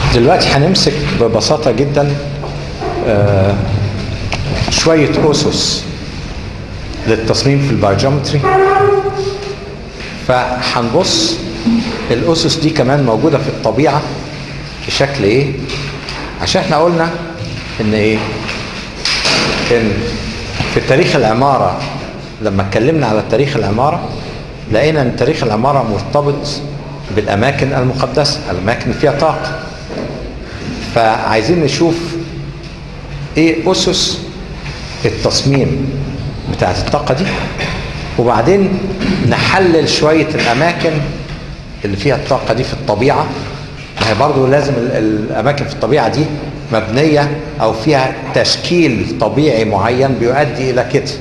دلوقتي هنمسك ببساطة جدا آه، شوية أسس للتصميم في البايوجيومتري فهنبص الأسس دي كمان موجودة في الطبيعة بشكل إيه؟ عشان احنا قلنا إن إيه؟ إن في تاريخ العمارة لما اتكلمنا على تاريخ العمارة لقينا ان تاريخ العمارة مرتبط بالأماكن المقدسة الأماكن اللي فيها طاقة فعايزين نشوف ايه أسس التصميم بتاعت الطاقة دي وبعدين نحلل شوية الأماكن اللي فيها الطاقة دي في الطبيعة ما هي برضه لازم ال- الأماكن في الطبيعة دي مبنية أو فيها تشكيل طبيعي معين بيؤدي إلى كده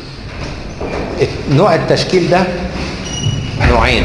نوع التشكيل ده نوعين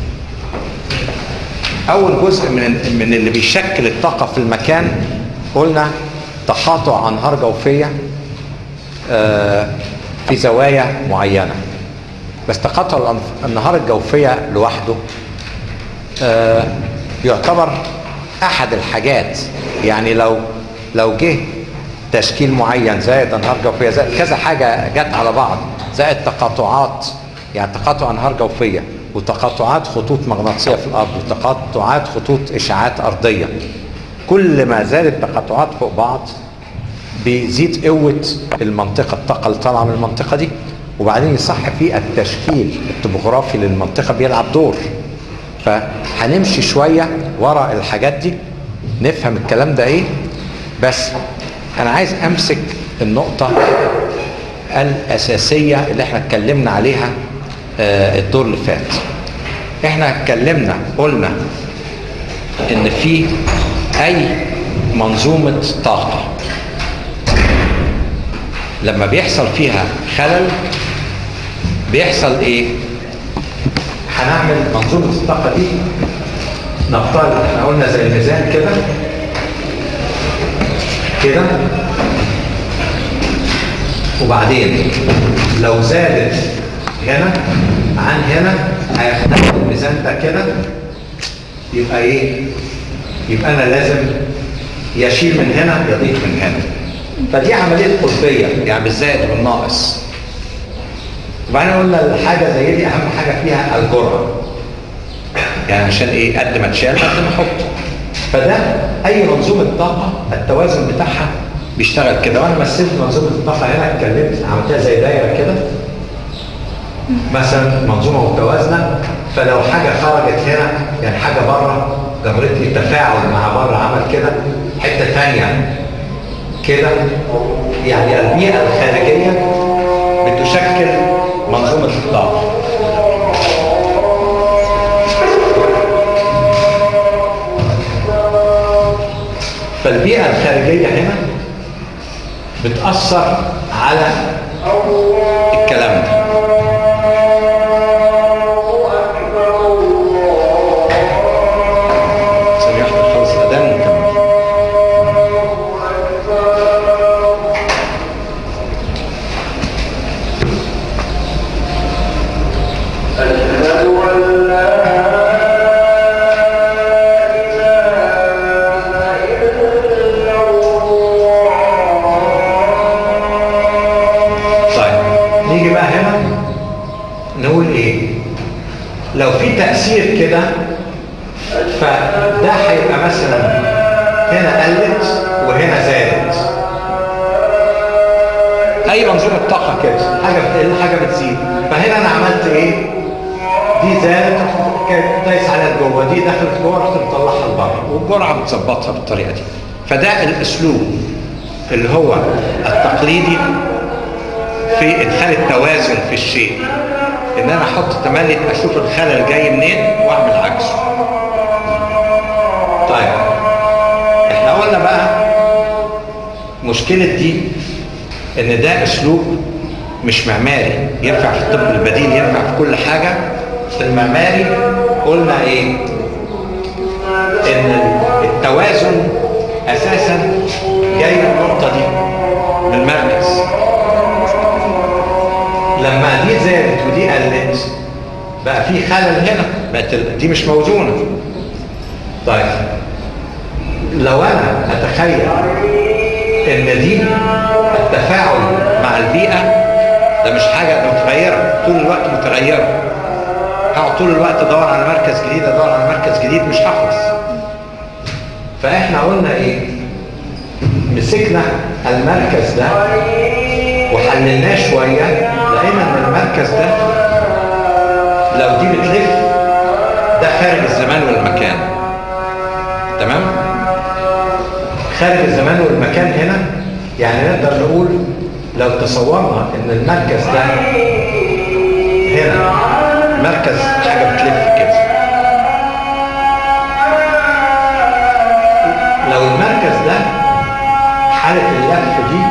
اول جزء من من اللي بيشكل الطاقه في المكان قلنا تقاطع انهار جوفيه آه، في زوايا معينه بس تقاطع الأنف- الانهار الجوفيه لوحده آه، يعتبر احد الحاجات يعني لو لو جه تشكيل معين زائد انهار جوفيه زائد كذا حاجه جت على بعض زائد تقاطعات يعني تقاطع انهار جوفيه وتقاطعات خطوط مغناطيسيه في الارض وتقاطعات خطوط اشعاعات ارضيه كل ما زادت التقاطعات فوق بعض بيزيد قوه المنطقه الطاقه اللي طالعه من المنطقه دي وبعدين يصح فيه التشكيل الطبوغرافي للمنطقه بيلعب دور فهنمشي شويه ورا الحاجات دي نفهم الكلام ده ايه بس انا عايز امسك النقطه الاساسيه اللي احنا اتكلمنا عليها آه، الدور اللي فات احنا اتكلمنا قلنا ان في اي منظومه طاقه لما بيحصل فيها خلل بيحصل ايه هنعمل منظومه الطاقه دي نفترض احنا قلنا زي الميزان كده كده وبعدين لو زادت هنا عن هنا هيختلف الميزان ده كده يبقى ايه يبقى انا لازم يشيل من هنا يضيف من هنا فدي عمليه قطبيه يعني بالزائد والناقص وبعدين قلنا الحاجه زي دي اهم حاجه فيها الجرعه يعني عشان ايه قد ما تشال قد ما احط فده اي منظومه طاقه التوازن بتاعها بيشتغل كده وانا مثلت منظومه الطاقه هنا اتكلمت عملتها زي دايره كده مثلا منظومه متوازنه فلو حاجه خرجت هنا يعني حاجه بره جرت لي تفاعل مع بره عمل كده حته ثانيه كده يعني البيئه الخارجيه بتشكل منظومه الطاقه فالبيئة الخارجية هنا بتأثر على الكلام ده ثانية واحدة نخلص الأذان ونكمل أشهد أن لا إله إلا الله طيب نيجي بقى هنا نقول ايه لو في تأثير كده فده هيبقى مثلا هنا قلت وهنا زادت اي منظومه طاقه كده حاجه بتقل حاجه بتزيد فهنا انا عملت ايه دي زادت كانت دايس عليها جوه دي دخلت جوه رحت مطلعها لبره والجرعه بتظبطها بالطريقه دي فده الاسلوب اللي هو التقليدي في ادخال التوازن في الشيء ان انا احط تملي اشوف الخلل جاي منين واعمل عكسه طيب احنا قلنا بقى مشكلة دي ان ده اسلوب مش معماري ينفع في الطب البديل ينفع في كل حاجة المعماري قلنا ايه ان التوازن اساسا جاي من النقطة دي من المركز لما دي زادت ودي قلت بقى في خلل هنا بقت ال- دي مش موزونة طيب لو انا اتخيل ان دي التفاعل مع البيئه ده مش حاجه متغيره طول الوقت متغيره هقعد طول الوقت ادور على مركز جديد ادور على مركز جديد مش هخلص فاحنا قلنا ايه مسكنا المركز ده وحللناه شويه لقينا ان المركز ده لو دي بتلف ده خارج الزمان والمكان تمام خارج الزمان والمكان هنا يعني نقدر نقول لو تصورنا ان المركز ده هنا مركز حاجه بتلف كده لو المركز ده حالة اللف دي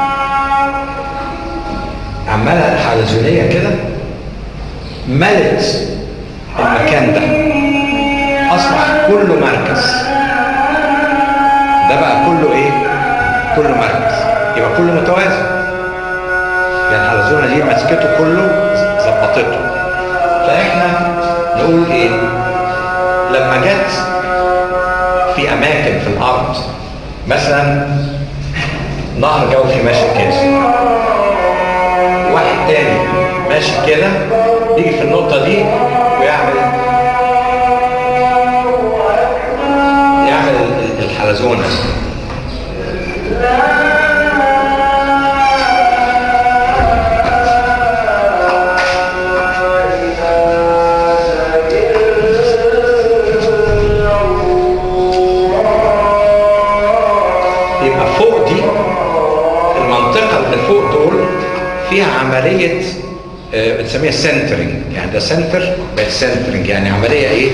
عمالة حلزونية كده ملت المكان ده أصبح كله مركز ده بقى كله إيه؟ كله مركز يبقى كله متوازن يعني الحلزونة دي مسكته كله ظبطته فإحنا نقول إيه؟ لما جت في اماكن في الارض مثلا نهر جوفي ماشي كده واحد تاني ماشي كده يجي في النقطة دي ويعمل يعمل ال- الحلزونة يبقى فوق دي المنطقة اللي فوق دول فيها عملية آه، بنسميها سنترنج يعني ده سنتر بقت سنترنج يعني عملية ايه؟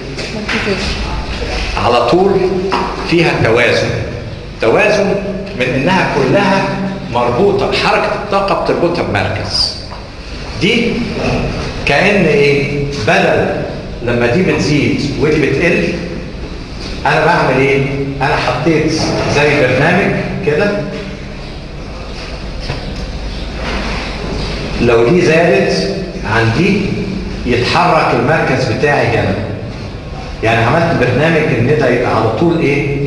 على طول فيها توازن توازن من انها كلها مربوطة حركة الطاقة بتربطها بمركز دي كأن ايه بدل لما دي بتزيد ودي بتقل انا بعمل ايه انا حطيت زي برنامج كده لو دي زادت عن دي يتحرك المركز بتاعي هنا يعني عملت برنامج ان ده يبقى على طول ايه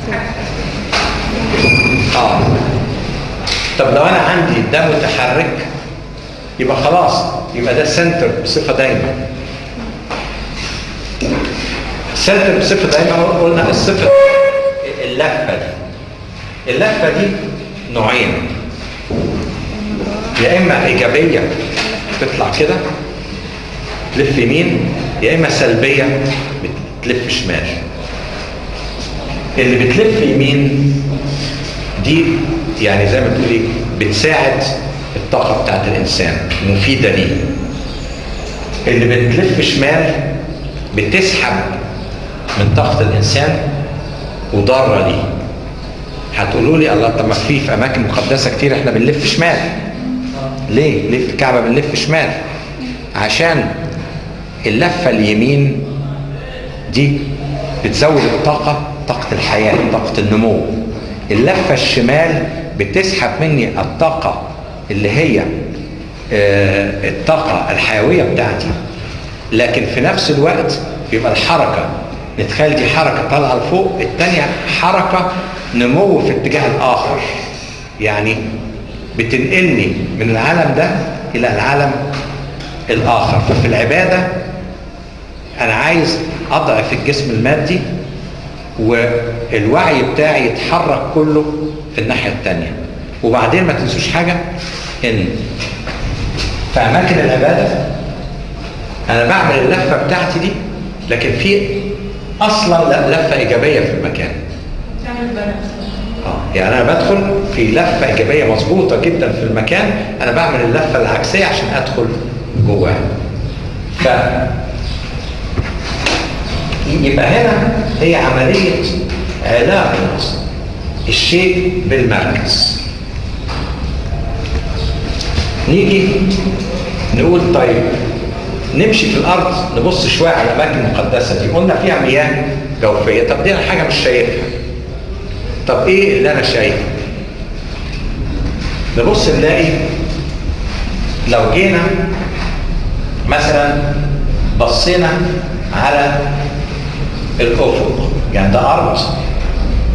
اه طب لو انا عندي ده متحرك يبقى خلاص يبقى ده سنتر بصفه دايمه سنتر بصفه دايمه قلنا الصفه اللفه دي اللفه دي نوعين يا اما ايجابيه تطلع كده تلف يمين يا اما سلبيه بتلف شمال اللي بتلف يمين دي يعني زي ما تقولي بتساعد الطاقه بتاعت الانسان مفيده ليه اللي بتلف شمال بتسحب من طاقه الانسان وضاره ليه هتقولوا لي الله طب ما في في اماكن مقدسه كتير احنا بنلف شمال ليه ليه في الكعبه بنلف شمال عشان اللفه اليمين دي بتزود الطاقه طاقه الحياه طاقه النمو اللفه الشمال بتسحب مني الطاقه اللي هي آه، الطاقه الحيويه بتاعتي لكن في نفس الوقت بيبقى الحركه نتخيل دي حركه طالعه لفوق الثانيه حركه نمو في اتجاه الاخر يعني بتنقلني من العالم ده الى العالم الاخر ففي العباده انا عايز اضعف الجسم المادي والوعي بتاعي يتحرك كله في الناحيه الثانيه وبعدين ما تنسوش حاجه ان في اماكن العباده انا بعمل اللفه بتاعتي دي لكن في اصلا لا- لفه ايجابيه في المكان اه يعني انا بدخل في لفه ايجابيه مظبوطه جدا في المكان انا بعمل اللفه العكسيه عشان ادخل جواه ف يبقى هنا هي عمليه علاقه الشيء بالمركز نيجي نقول طيب نمشي في الارض نبص شويه على الاماكن المقدسه دي قلنا فيها مياه جوفيه طب دي انا حاجه مش شايفها طب ايه اللي انا شايفه نبص نلاقي لو جينا مثلا بصينا على الافق يعني ده ارض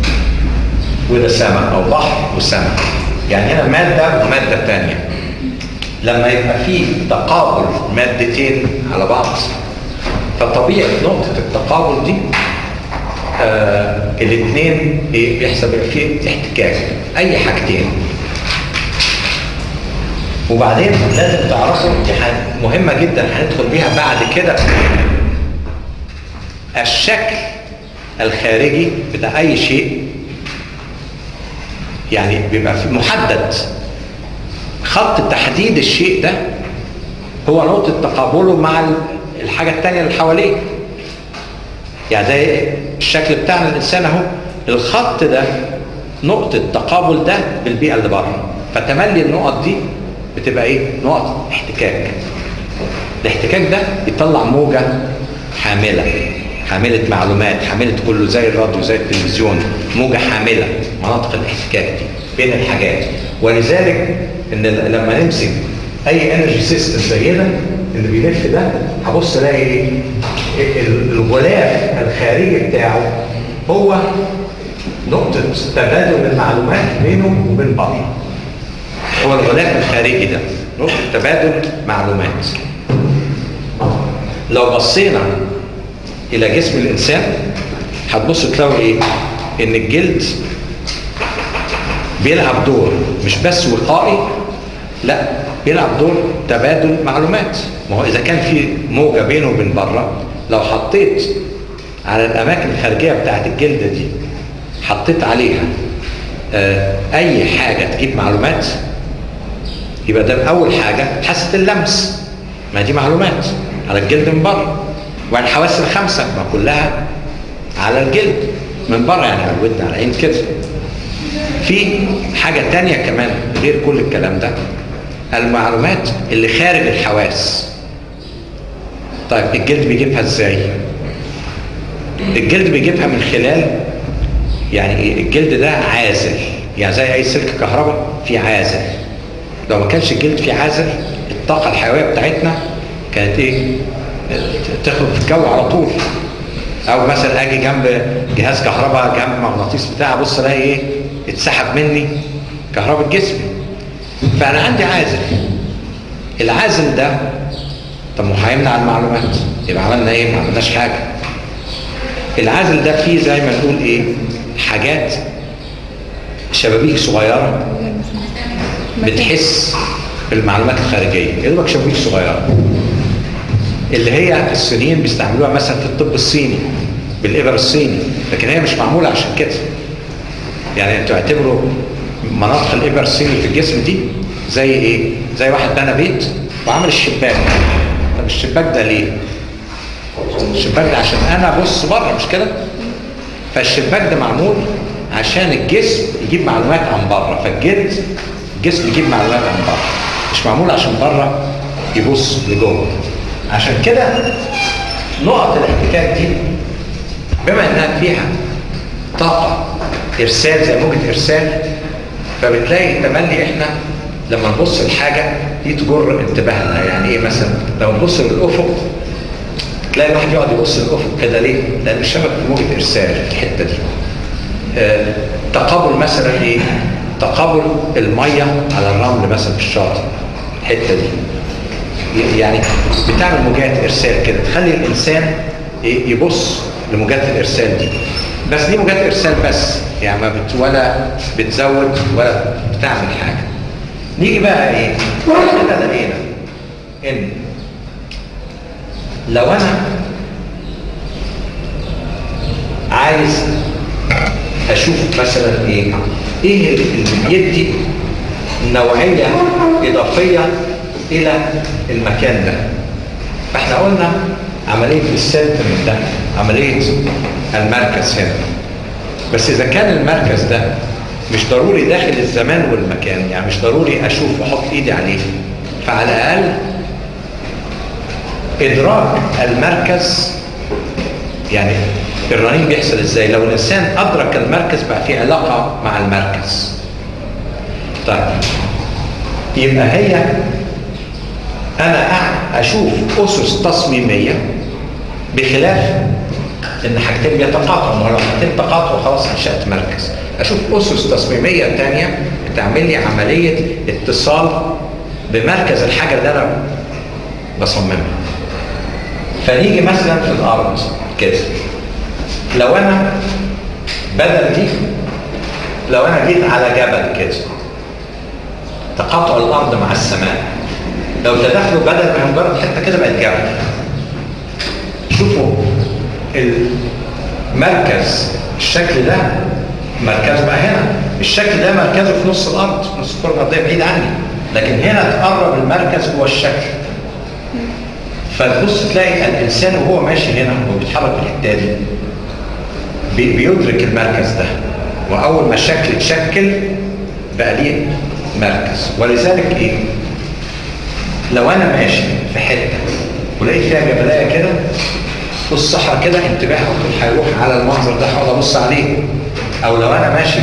وده سماء او بحر وسماء يعني هنا ماده وماده ثانيه لما يبقى في تقابل مادتين على بعض فطبيعه نقطه التقابل دي آه الاثنين ايه بيحصل يبقى فيه احتكاك اي حاجتين وبعدين لازم تعرفوا دي حاجة مهمه جدا هندخل بيها بعد كده الشكل الخارجي بتاع اي شيء يعني بيبقى في محدد خط تحديد الشيء ده هو نقطة تقابله مع الحاجة التانية اللي حواليه يعني زي الشكل بتاعنا الإنسان أهو الخط ده نقطة تقابل ده بالبيئة اللي بره فتملي النقط دي بتبقى ايه؟ نقط احتكاك الاحتكاك ده يطلع موجة حاملة حاملة معلومات حاملة كله زي الراديو زي التلفزيون موجة حاملة مناطق الاحتكاك دي بين الحاجات ولذلك ان لما نمسك اي انرجي سيستم زي ده اللي بيلف ده هبص الاقي ايه الغلاف الخارجي بتاعه هو نقطة تبادل المعلومات بينه وبين بعض هو الغلاف الخارجي ده نقطة تبادل معلومات لو بصينا الى جسم الانسان هتبصوا تلاقوا ايه ان الجلد بيلعب دور مش بس وقائي لا بيلعب دور تبادل معلومات ما هو اذا كان في موجه بينه وبين بره لو حطيت على الاماكن الخارجيه بتاعت الجلد دي حطيت عليها آه اي حاجه تجيب معلومات يبقى ده اول حاجه حاسه اللمس ما دي معلومات على الجلد من بره والحواس الخمسه ما كلها على الجلد من بره يعني على الودن على العين كده في حاجة تانية كمان غير كل الكلام ده المعلومات اللي خارج الحواس طيب الجلد بيجيبها ازاي الجلد بيجيبها من خلال يعني ايه الجلد ده عازل يعني زي اي سلك كهرباء في عازل لو ما كانش الجلد فيه عازل الطاقة الحيوية بتاعتنا كانت ايه تخرج في الجو على طول او مثلا اجي جنب جهاز كهرباء جنب مغناطيس بتاعي ابص الاقي ايه اتسحب مني كهرباء جسمي فانا عندي عازل العازل ده طب ما هيمنع المعلومات يبقى عملنا ايه ما عملناش حاجه العازل ده فيه زي ما نقول ايه حاجات شبابيك صغيره بتحس بالمعلومات الخارجيه يا دوبك شبابيك صغيره اللي هي الصينيين بيستعملوها مثلا في الطب الصيني بالابر الصيني لكن هي مش معموله عشان كده يعني انتوا اعتبروا مناطق الابر الصيني في الجسم دي زي ايه زي واحد بنى بيت وعمل الشباك طب الشباك ده ليه الشباك ده عشان انا ابص بره مش كده فالشباك ده معمول عشان الجسم يجيب معلومات عن بره فالجلد الجسم يجيب معلومات عن بره مش معمول عشان بره يبص لجوه عشان كده نقط الاحتكاك دي بما انها فيها طاقة ارسال زي موجة ارسال فبتلاقي تملي احنا لما نبص لحاجة دي تجر انتباهنا يعني ايه مثلا لو نبص للافق تلاقي الواحد يقعد يبص للافق كده ليه؟ لان الشبك في موجة ارسال في الحتة دي آه تقابل مثلا ايه؟ تقابل المية على الرمل مثلا في الشاطئ الحتة دي يعني بتعمل موجات ارسال كده تخلي الانسان يبص لموجات الارسال دي بس دي موجات ارسال بس يعني ما بت ولا بتزود ولا بتعمل حاجه نيجي بقى ايه احنا لقينا ان لو انا عايز اشوف مثلا ايه ايه اللي بيدي نوعيه اضافيه الى المكان ده فاحنا قلنا عمليه السنتر ده عمليه المركز هنا بس اذا كان المركز ده مش ضروري داخل الزمان والمكان يعني مش ضروري اشوف واحط ايدي عليه فعلى الاقل ادراك المركز يعني الرنين بيحصل ازاي لو الانسان ادرك المركز بقى في علاقه مع المركز طيب يبقى هي انا اشوف اسس تصميميه بخلاف ان حاجتين بيتقاطعوا ما لو حاجتين تقاطعوا خلاص انشات مركز اشوف اسس تصميميه تانية بتعمل لي عمليه اتصال بمركز الحاجه اللي انا بصممها فنيجي مثلا في الارض كده لو انا بدل دي لو انا جيت على جبل كده تقاطع الارض مع السماء لو تدخلوا بدل ما هي مجرد حته كده بقت جبل شوفوا المركز الشكل ده مركزه بقى هنا الشكل ده مركزه في نص الارض نص الكره الارضيه بعيد عني لكن هنا تقرب المركز جوه الشكل فتبص تلاقي الانسان وهو ماشي هنا وبيتحرك في الحته دي بي- بيدرك المركز ده واول ما الشكل اتشكل بقى ليه مركز ولذلك ايه لو انا ماشي في حته ولقيت فيها جبلايه كده في الصحراء كده انتباه على طول هيروح على المنظر ده هقعد ابص عليه او لو انا ماشي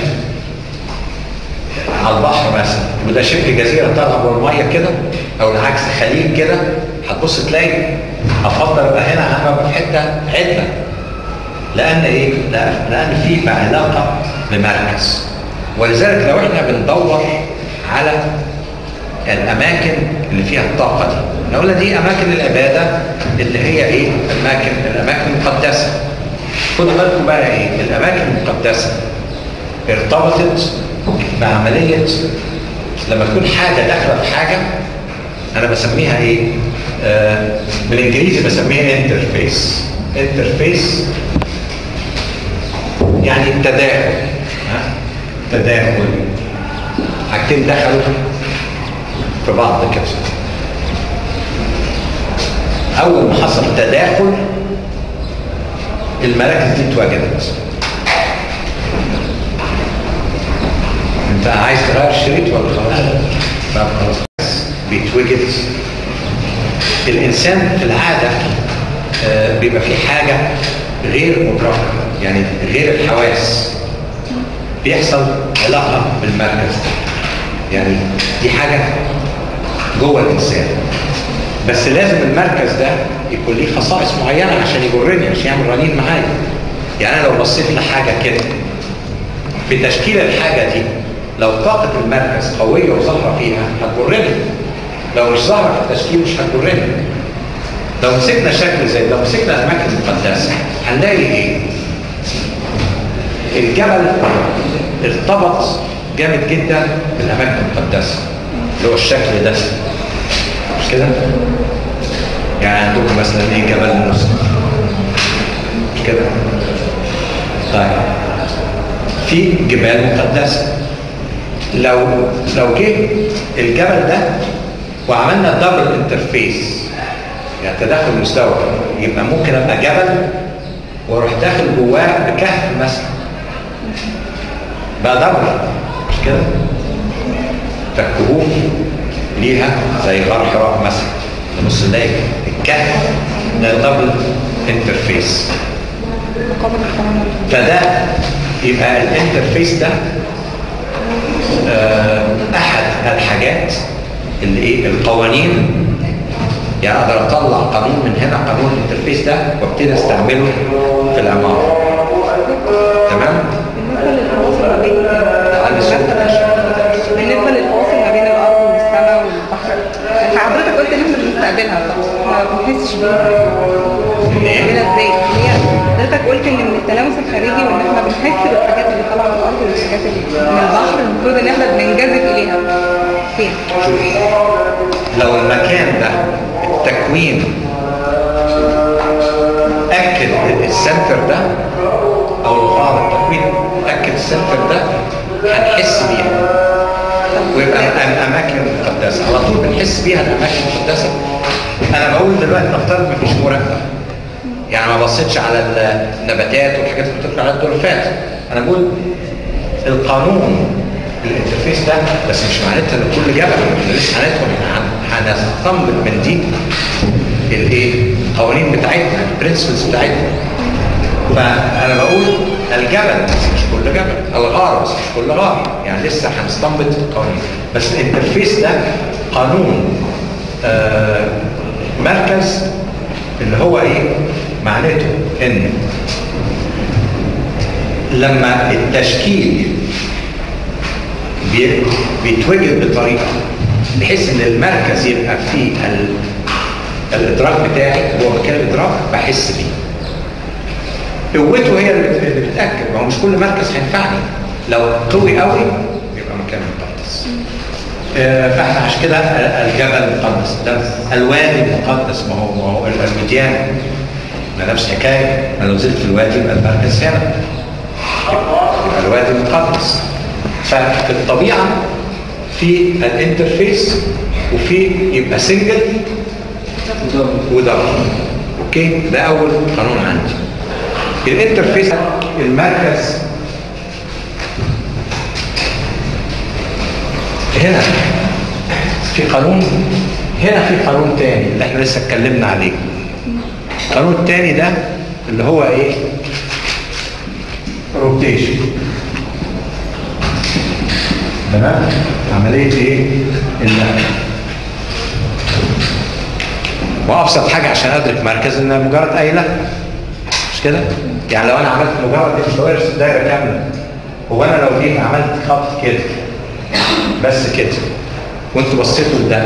على البحر مثلا وده شبه جزيره طالعه جوه الميه كده او العكس خليج كده هتبص تلاقي افضل ابقى هنا عن ابقى في حته عدله لان ايه؟ لأ- لان في بقى علاقه بمركز ولذلك لو احنا بندور على الاماكن اللي فيها الطاقه دي نقول دي اماكن العباده اللي هي ايه؟ اماكن الاماكن المقدسه خدوا بالكم بقى ايه؟ الاماكن المقدسه ارتبطت بعمليه لما تكون حاجه داخله في حاجه انا بسميها ايه؟ آه بالانجليزي بسميها انترفيس انترفيس يعني تداخل ها؟ تداخل حاجتين دخلوا في بعض كده اول ما حصل تداخل المراكز دي اتوجدت انت عايز تغير الشريط ولا خلاص؟ طب خلاص بيتوجد الانسان في العاده آه، بيبقى في حاجه غير مدركه يعني غير الحواس بيحصل علاقه بالمركز يعني دي حاجه جوه الانسان بس لازم المركز ده يكون ليه خصائص معينه عشان يجرني عشان يعمل رنين معايا يعني انا لو بصيت لحاجه كده في تشكيل الحاجه دي لو طاقه المركز قويه وظاهره فيها هتجرني لو مش ظاهره في التشكيل مش هتجرني لو مسكنا شكل زي لو مسكنا الاماكن المقدسه هنلاقي ايه؟ الجبل ارتبط جامد جدا بالاماكن المقدسه اللي هو الشكل ده مش كده؟ يعني عندكم مثلا ايه جبل موسى مش كده؟ طيب في جبال مقدسه لو لو جه الجبل ده وعملنا دبل انترفيس يعني تداخل مستوى يبقى ممكن ابقى جبل واروح داخل جواه بكهف مثلا بقى دبل مش كده؟ فالكهوف ليها زي غار حراء مثلا نبص نلاقي الكهف ده دبل انترفيس مقابل القانون فده يبقى الانترفيس ده آه، احد الحاجات اللي ايه القوانين يعني اقدر اطلع قانون من هنا قانون الانترفيس ده وابتدي استعمله في العماره تمام بالنسبه للفواصل ما بين تعالي صوتك عشان بالنسبه للفواصل ما بين الارض والسماء والبحر انت حضرتك قلت ان احنا بنستقبلها صح؟ ما بنحسش بيها بنستقبلها ازاي؟ هي حضرتك قلت ان من التلامس الخارجي وان احنا بنحس بالحاجات اللي طالعه من الارض والحاجات اللي من البحر المفروض ان احنا بننجذب اليها فين؟ لو المكان ده التكوين اكد السنتر ده او الغار التكوين اكد السنتر ده هنحس بيها ويبقى الأم- اماكن مقدسه على طول بنحس بيها الاماكن المقدسه انا بقول دلوقتي نفترض مفيش مراقبه يعني ما بصيتش على النباتات والحاجات اللي بتطلع على الدولفات انا بقول القانون الانترفيس ده بس مش معناتها ان كل جبل احنا لسه هندخل هن- هنستنبط من دي الايه القوانين بتاعتنا البرنسبلز بتاعتنا فانا بقول الجبل بس مش كل جبل الغار بس مش كل غار يعني لسه هنستنبط القوانين بس الانترفيس ده قانون آه مركز اللي هو ايه معناته ان لما التشكيل بي- بيتوجد بطريقه بحيث ان المركز يبقى فيه ال... الادراك بتاعي هو مكان الادراك بحس بيه قوته هي اللي بت- اللي بتاكد ما هو مش كل مركز هينفعني لو قوي قوي يبقى مكان مقدس آه، فاحنا عشان كده الجبل المقدس ده الوادي المقدس ما هو ما هو الوديان ما نفس الحكايه انا لو نزلت في الوادي يبقى المركز هنا يبقى الوادي المقدس ففي الطبيعه في الانترفيس وفي يبقى سنجل ودبل اوكي ده اول قانون عندي الانترفيس المركز هنا في قانون هنا في قانون تاني اللي احنا لسه اتكلمنا عليه القانون التاني ده اللي هو ايه روتيشن تمام عمليه ايه النقل وابسط حاجه عشان ادرك مركز ان مجرد قايله مش كده يعني لو انا عملت مجرد مش ارسم دايره كامله هو انا لو جيت عملت خط كده بس كده وانت بصيتوا لده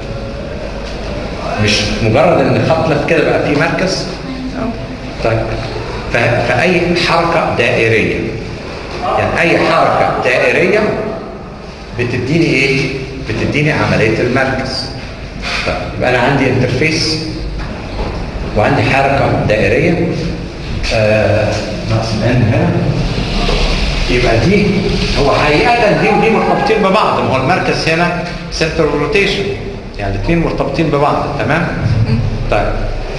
مش مجرد ان الخط لف كده بقى فيه مركز طيب ف- فاي حركه دائريه يعني اي حركه دائريه بتديني ايه بتديني عمليه المركز طيب يبقى انا عندي انترفيس وعندي حركه دائريه آه ناقص ان هنا يبقى دي هو حقيقه دي ودي مرتبطين ببعض ما هو المركز هنا سنتر روتيشن يعني الاثنين مرتبطين ببعض تمام طيب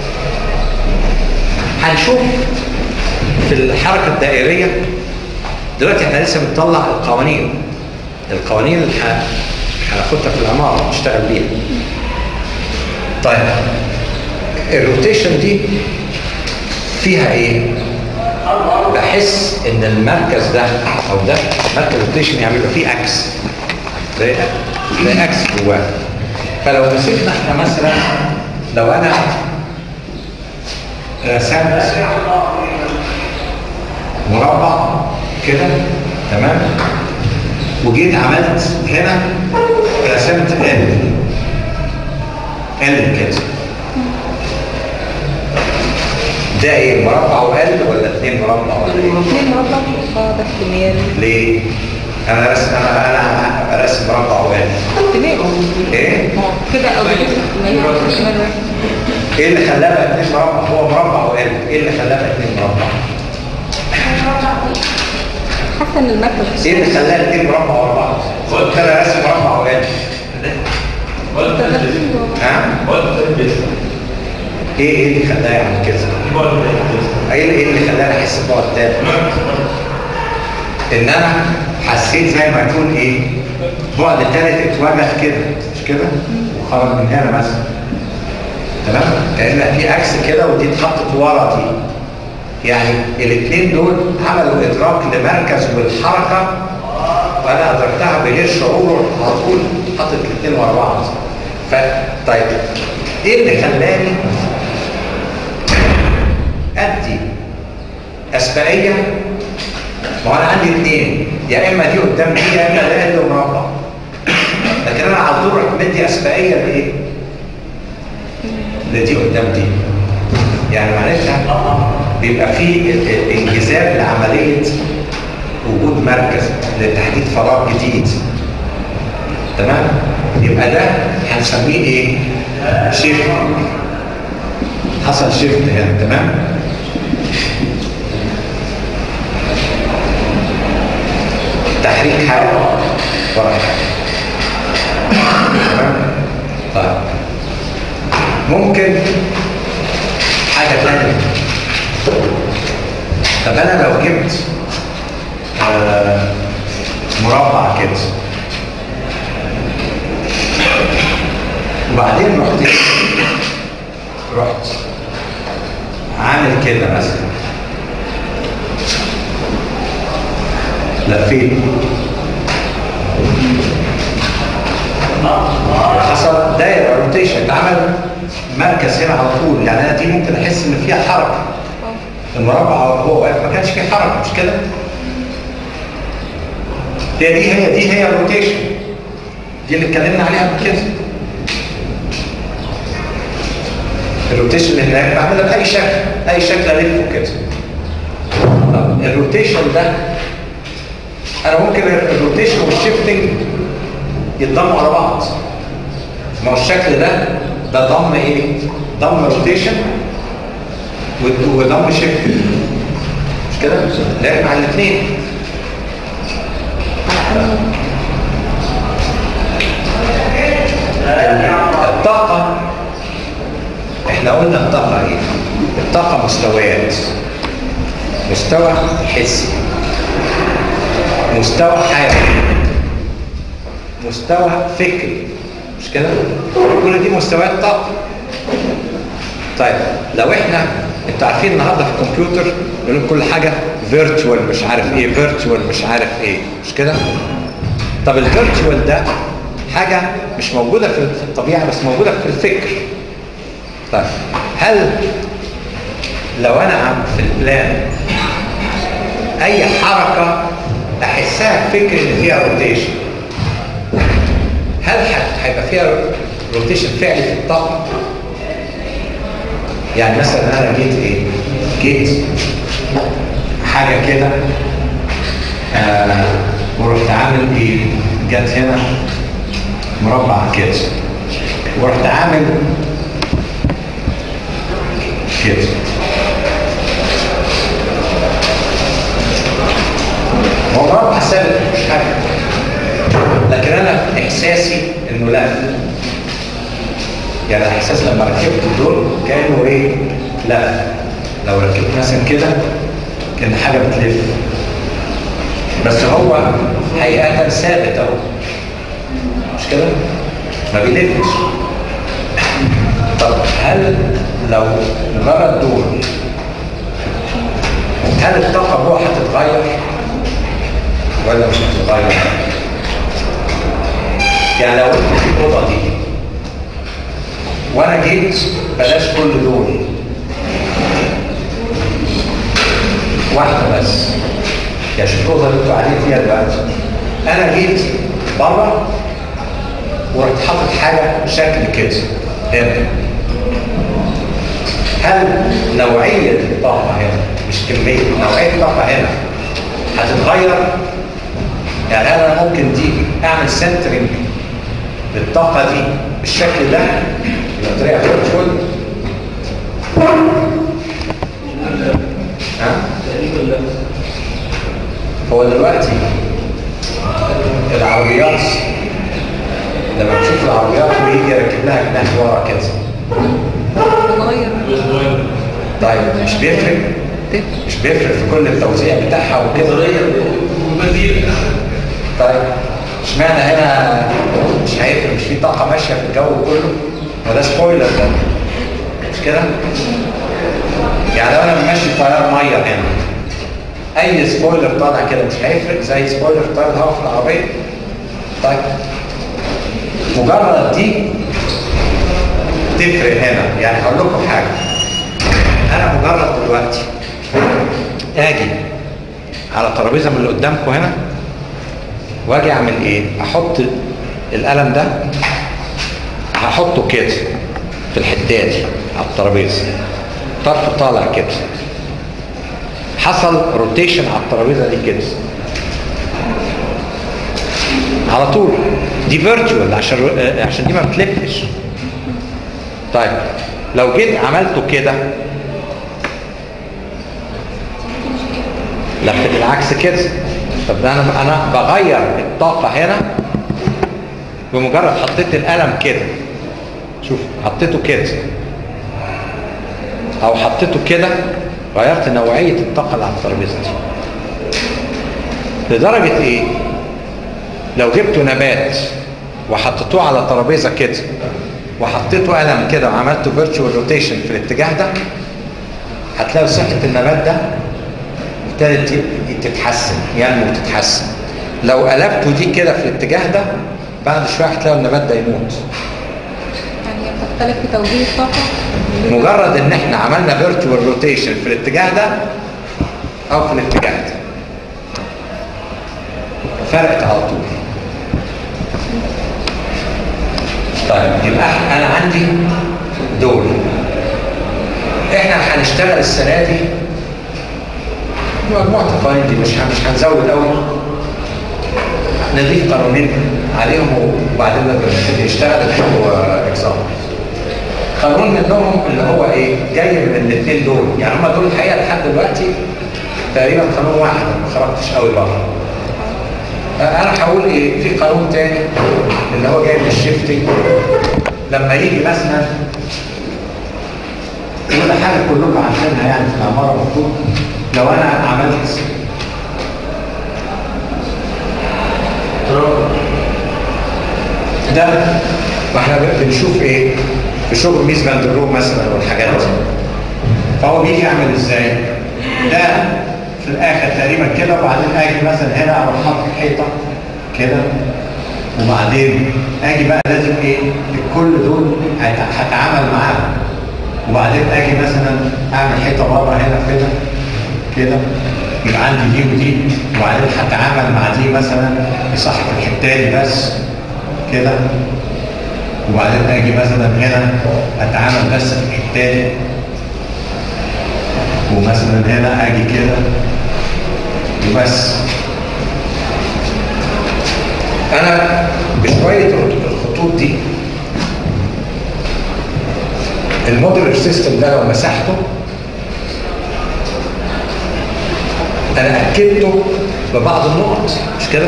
هنشوف في الحركه الدائريه دلوقتي احنا لسه بنطلع القوانين القوانين اللي ح- هناخدها في العماره نشتغل بيها طيب الروتيشن دي فيها ايه بحس ان المركز ده او ده مركز روتيشن يعني يبقى فيه اكس زي زي اكس جواه فلو مسكنا احنا مثلا لو انا رسمت مربع كده تمام وجيت عملت هنا رسمت ال ال كده ده ايه مربع وال ولا اتنين مربع ولا ايه؟ الاثنين مربع بعض احتمال ليه؟ انا رسم انا انا رسم مربع وال احتمال ايه؟ كده او كده ما هي احتمال واحد ايه اللي خلاه بقى اتنين مربع هو مربع وال ايه اللي خلاه بقى اتنين مربع؟ حاسه ان المركز ايه اللي خلاه اتنين مربع ورا بعض؟ قلت انا راسم مربع وال ها؟ ايه ايه اللي خلاه يعمل كده؟ ايه اللي ايه اللي خلاني احس ببعد تاني؟ ان انا حسيت زي ما يكون ايه؟ بعد تالت اتوجه كده مش كده؟ وخرج من هنا مثلا تمام؟ كأن في عكس كده ودي اتحطت ورا دي يعني الاثنين دول عملوا ادراك لمركز والحركه وانا ادركتها بغير شعور على طول حطت الاثنين ورا بعض ف طيب ايه اللي خلاني ادي اسبقيه ما هو انا عندي اثنين يا اما دي قدام دي يا اما ده اللي مربع لكن انا على طول رحت مدي اسبقيه لايه؟ لدي قدام دي يعني معناتها بيبقى في ال- ال- انجذاب لعمليه وجود مركز لتحديد فراغ جديد تمام يبقى ده هنسميه ايه شيفت حصل شيفت هنا تمام تحريك حاجه ورا حاجه تمام طيب ممكن حاجه ثانيه طب انا لو جبت آه، مربع كده وبعدين رحت رحت عامل كده مثلا لفيت حصل دايره روتيشن اتعمل مركز هنا على طول يعني انا دي ممكن احس ان فيها حركه المربع هو واقف ما كانش فيه حركه مش كده هي دي هي دي هي الروتيشن دي اللي اتكلمنا عليها قبل كده الروتيشن اللي هناك بعملها باي شكل اي شكل الفه كده طب الروتيشن ده انا ممكن الروتيشن والشيفتنج يتضموا على بعض ما هو الشكل ده ده ضم ايه ضم روتيشن وضم شيفتنج مش كده لعب مع الاثنين الطاقة احنا قلنا الطاقة ايه الطاقة مستويات مستوى حسي مستوى حيوي مستوى فكري مش كده كل دي مستويات طاقة طيب لو احنا انتوا عارفين النهارده في الكمبيوتر يقول لك كل حاجه فيرتشوال مش عارف ايه فيرتشوال مش عارف ايه مش كده طب الفيرتشوال ده حاجه مش موجوده في الطبيعه بس موجوده في الفكر طيب هل لو انا عم في البلان اي حركه احسها فكر ان فيها روتيشن هل هيبقى فيها روتيشن فعلي في الطاقه يعني مثلا انا جيت ايه جيت حاجه كده آه ورحت عامل ايه جت هنا مربع كده ورحت عامل كده هو مربع ثابت مش حاجه لكن انا احساسي انه لا يعني احساس لما ركبت دول كانوا ايه لا لو ركبت مثلا كده كان حاجه بتلف بس هو حقيقه ثابت اهو مش كده ما بيلفش طب هل لو مجرد دول هل الطاقه جوه هتتغير ولا مش هتتغير يعني لو انت في الاوضه دي وانا جيت بلاش كل دول واحده بس يا شوف الاوضه اللي انتوا قاعدين فيها دلوقتي انا جيت بره ورحت حاطط حاجه شكل كده هنا هل نوعيه الطاقه هنا مش كميه نوعيه الطاقه هنا هتتغير يعني هل انا ممكن دي اعمل سنترنج للطاقه دي بالشكل ده يبقى طريقه فيرتشوال ها هو دلوقتي العربيات لما بتشوف العربيات ويجي يركب لها جناح ورا كده بتغير طيب مش بيفرق مش بيفرق في كل التوزيع بتاعها وكده طيب اشمعنى هنا مش هيفرق مش في طاقه ماشيه في الجو كله ما ده سبويلر ده مش كده يعني لو انا ماشي طيار ميه هنا اي سبويلر طالع كده مش هيفرق زي سبويلر طالع الهواء في العربيه طيب مجرد دي تفرق هنا يعني هقول لكم حاجه انا مجرد دلوقتي اجي على ترابيزه من اللي قدامكم هنا واجي اعمل ايه احط القلم ده هحطه كده في الحته دي على الترابيزه طرفه طالع كده حصل روتيشن على الترابيزه دي كده على طول دي فيرتشوال عشان آه، عشان دي ما بتلفش طيب لو جيت عملته كده لفت العكس كده طب ده انا انا بغير الطاقه هنا بمجرد حطيت القلم كده شوف حطيته كده او حطيته كده غيرت نوعيه الطاقه اللي على الترابيزه دي لدرجه ايه لو جبتوا نبات وحطيتوه على ترابيزه كده وحطيته قلم كده وعملته فيرتشوال روتيشن في الاتجاه ده هتلاقوا صحه النبات ده ابتدت تتحسن ينمو وتتحسن لو قلبته دي كده في الاتجاه ده بعد شويه هتلاقوا النبات ده يموت يعني هي بتختلف في توجيه الطاقة مجرد ان احنا عملنا فيرتشوال روتيشن في الاتجاه ده او في الاتجاه ده فرقت على طول طيب يبقى انا عندي دول احنا هنشتغل السنه دي مجموعه القوانين دي مش مش هنزود قوي نضيف قانونين عليهم وبعدين نبتدي نشتغل نحطوا اكزامبل قانون منهم اللي هو ايه جاي من الاثنين دول يعني هم دول الحقيقه لحد دلوقتي تقريبا قانون واحد ما خرجتش قوي بره انا هقول ايه في قانون تاني اللي هو جاي من الشيفتنج لما يجي مثلا ولا حاجه كلكم عارفينها يعني في العماره المفروض لو انا عملت ده ما احنا بنشوف ايه في شغل ميز فاندروم مثلا والحاجات دي فهو بيجي يعمل ازاي ده في الاخر تقريبا كده وبعدين اجي مثلا هنا اروح حاطط حيطه كده وبعدين اجي بقى لازم ايه كل دول هت- هتعامل معاهم وبعدين اجي مثلا اعمل حيطه بره هنا كده كده يبقى عندي دي ودي وبعدين هتعامل مع دي مثلا يصح في الحته دي بس كده وبعدين اجي مثلا هنا اتعامل بس في الحته دي ومثلا هنا اجي كده وبس انا بشويه الخطوط دي الموديلر سيستم ده لو مسحته انا اكدته ببعض النقط مش كده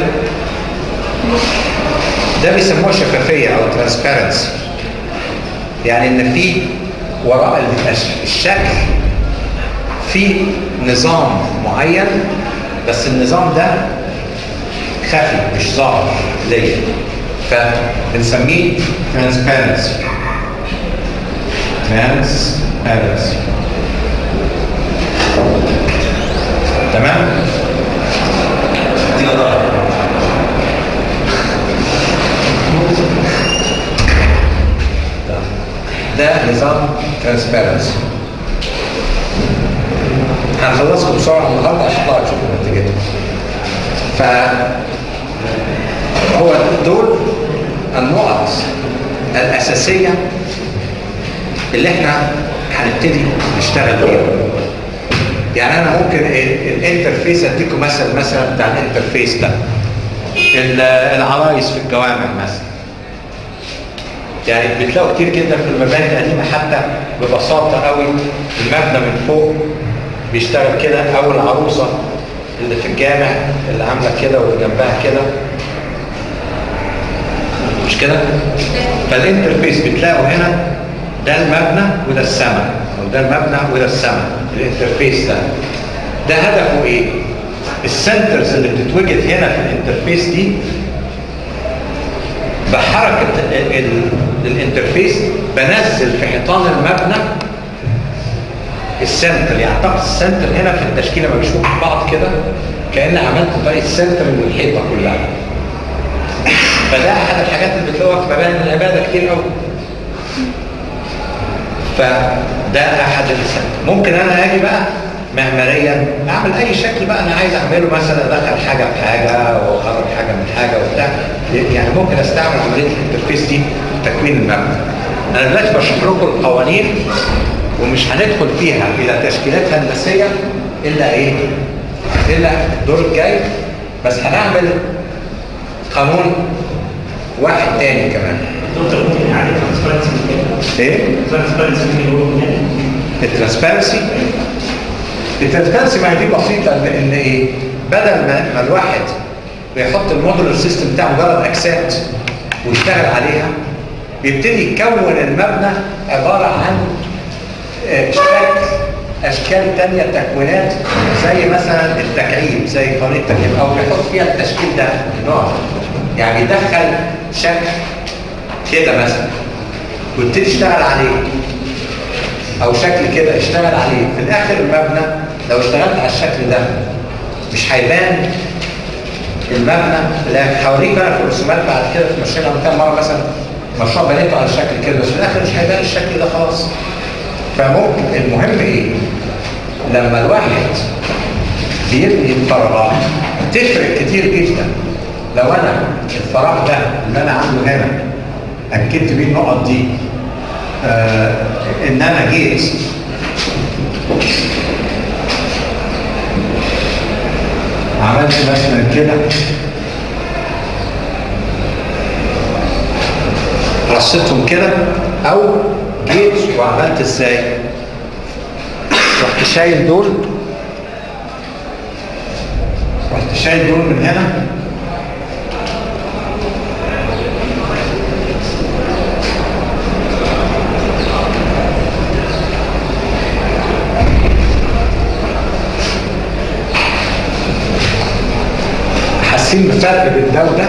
ده بيسموها شفافيه او ترانسبيرنسي يعني ان في وراء الأش- الشكل في نظام معين بس النظام ده خفي مش ظاهر ليا فبنسميه ترانسبيرنسي ترانسبيرنسي تمام دي ظاهر ده نظام ترانسبيرنسي هنخلصكم بسرعه النهارده عشان تطلعوا تشوفوا نتيجتها ف هو دول النقط الاساسيه اللي احنا هنبتدي نشتغل بيها يعني انا ممكن ال- الانترفيس اديكم مثل مثلا بتاع الانترفيس ده ال- العرايس في الجوامع مثلا يعني بتلاقوا كتير جدا في المباني القديمه حتى ببساطه قوي المبنى من فوق بيشتغل كده او العروسه اللي في الجامع اللي عامله كده واللي جنبها كده مش كده؟ فالانترفيس بتلاقوا هنا ده المبنى وده السماء او ده المبنى وده السماء الانترفيس ده ده هدفه ايه؟ السنترز اللي بتتوجد هنا في الانترفيس دي بحركة ال- ال- الانترفيس بنزل في حيطان المبنى السنتر يعني اعتقد السنتر هنا في التشكيله لما بيشوفوا في بعض كده كان عملت زي السنتر من الحيطه كلها فده احد الحاجات اللي بتلاقوها في مباني العباده كتير قوي فده احد السنتر ممكن انا اجي بقى معماريا اعمل اي شكل بقى انا عايز اعمله مثلا ادخل حاجه في حاجه واخرج حاجه من حاجه وبتاع يعني ممكن استعمل عمليه الانترفيس دي في تكوين المبنى انا دلوقتي بشرح لكم القوانين ومش هندخل فيها الى تشكيلات هندسيه الا ايه؟ الا الدور الجاي بس هنعمل قانون واحد تاني كمان دكتور ممكن نعالج ترانسبيرنسي ايه؟ ترانسبيرنسي ممكن يقولوا من الترانسبيرنسي الترانسبيرنسي ما هي دي بسيطه ان ان ايه بدل ما, ما الواحد بيحط المودولر سيستم بتاعه مجرد اجساد ويشتغل عليها بيبتدي يكون المبنى عباره عن آه، شكل اشكال تانية تكوينات زي مثلا التكعيب زي قانون التكعيب او بيحط فيها التشكيل ده نوع يعني يدخل شكل كده مثلا ويبتدي يشتغل عليه او شكل كده اشتغل عليه في الاخر المبنى لو اشتغلت على الشكل ده مش هيبان المبنى لا هوريك بقى في الرسومات بعد كده في مشروع عملتها مره مثلا مشروع بنيته على الشكل كده بس في الاخر مش هيبان الشكل ده خلاص فممكن المهم ايه لما الواحد بيبني الفراغات تفرق كتير جدا لو انا الفراغ ده اللي انا عنده هنا اكدت بيه النقط دي آه ان انا جيت عملت مثلا كده رصيتهم كده او جيت وعملت ازاي رحت شايل دول رحت شايل دول من هنا حاسين بفرق بين ده وده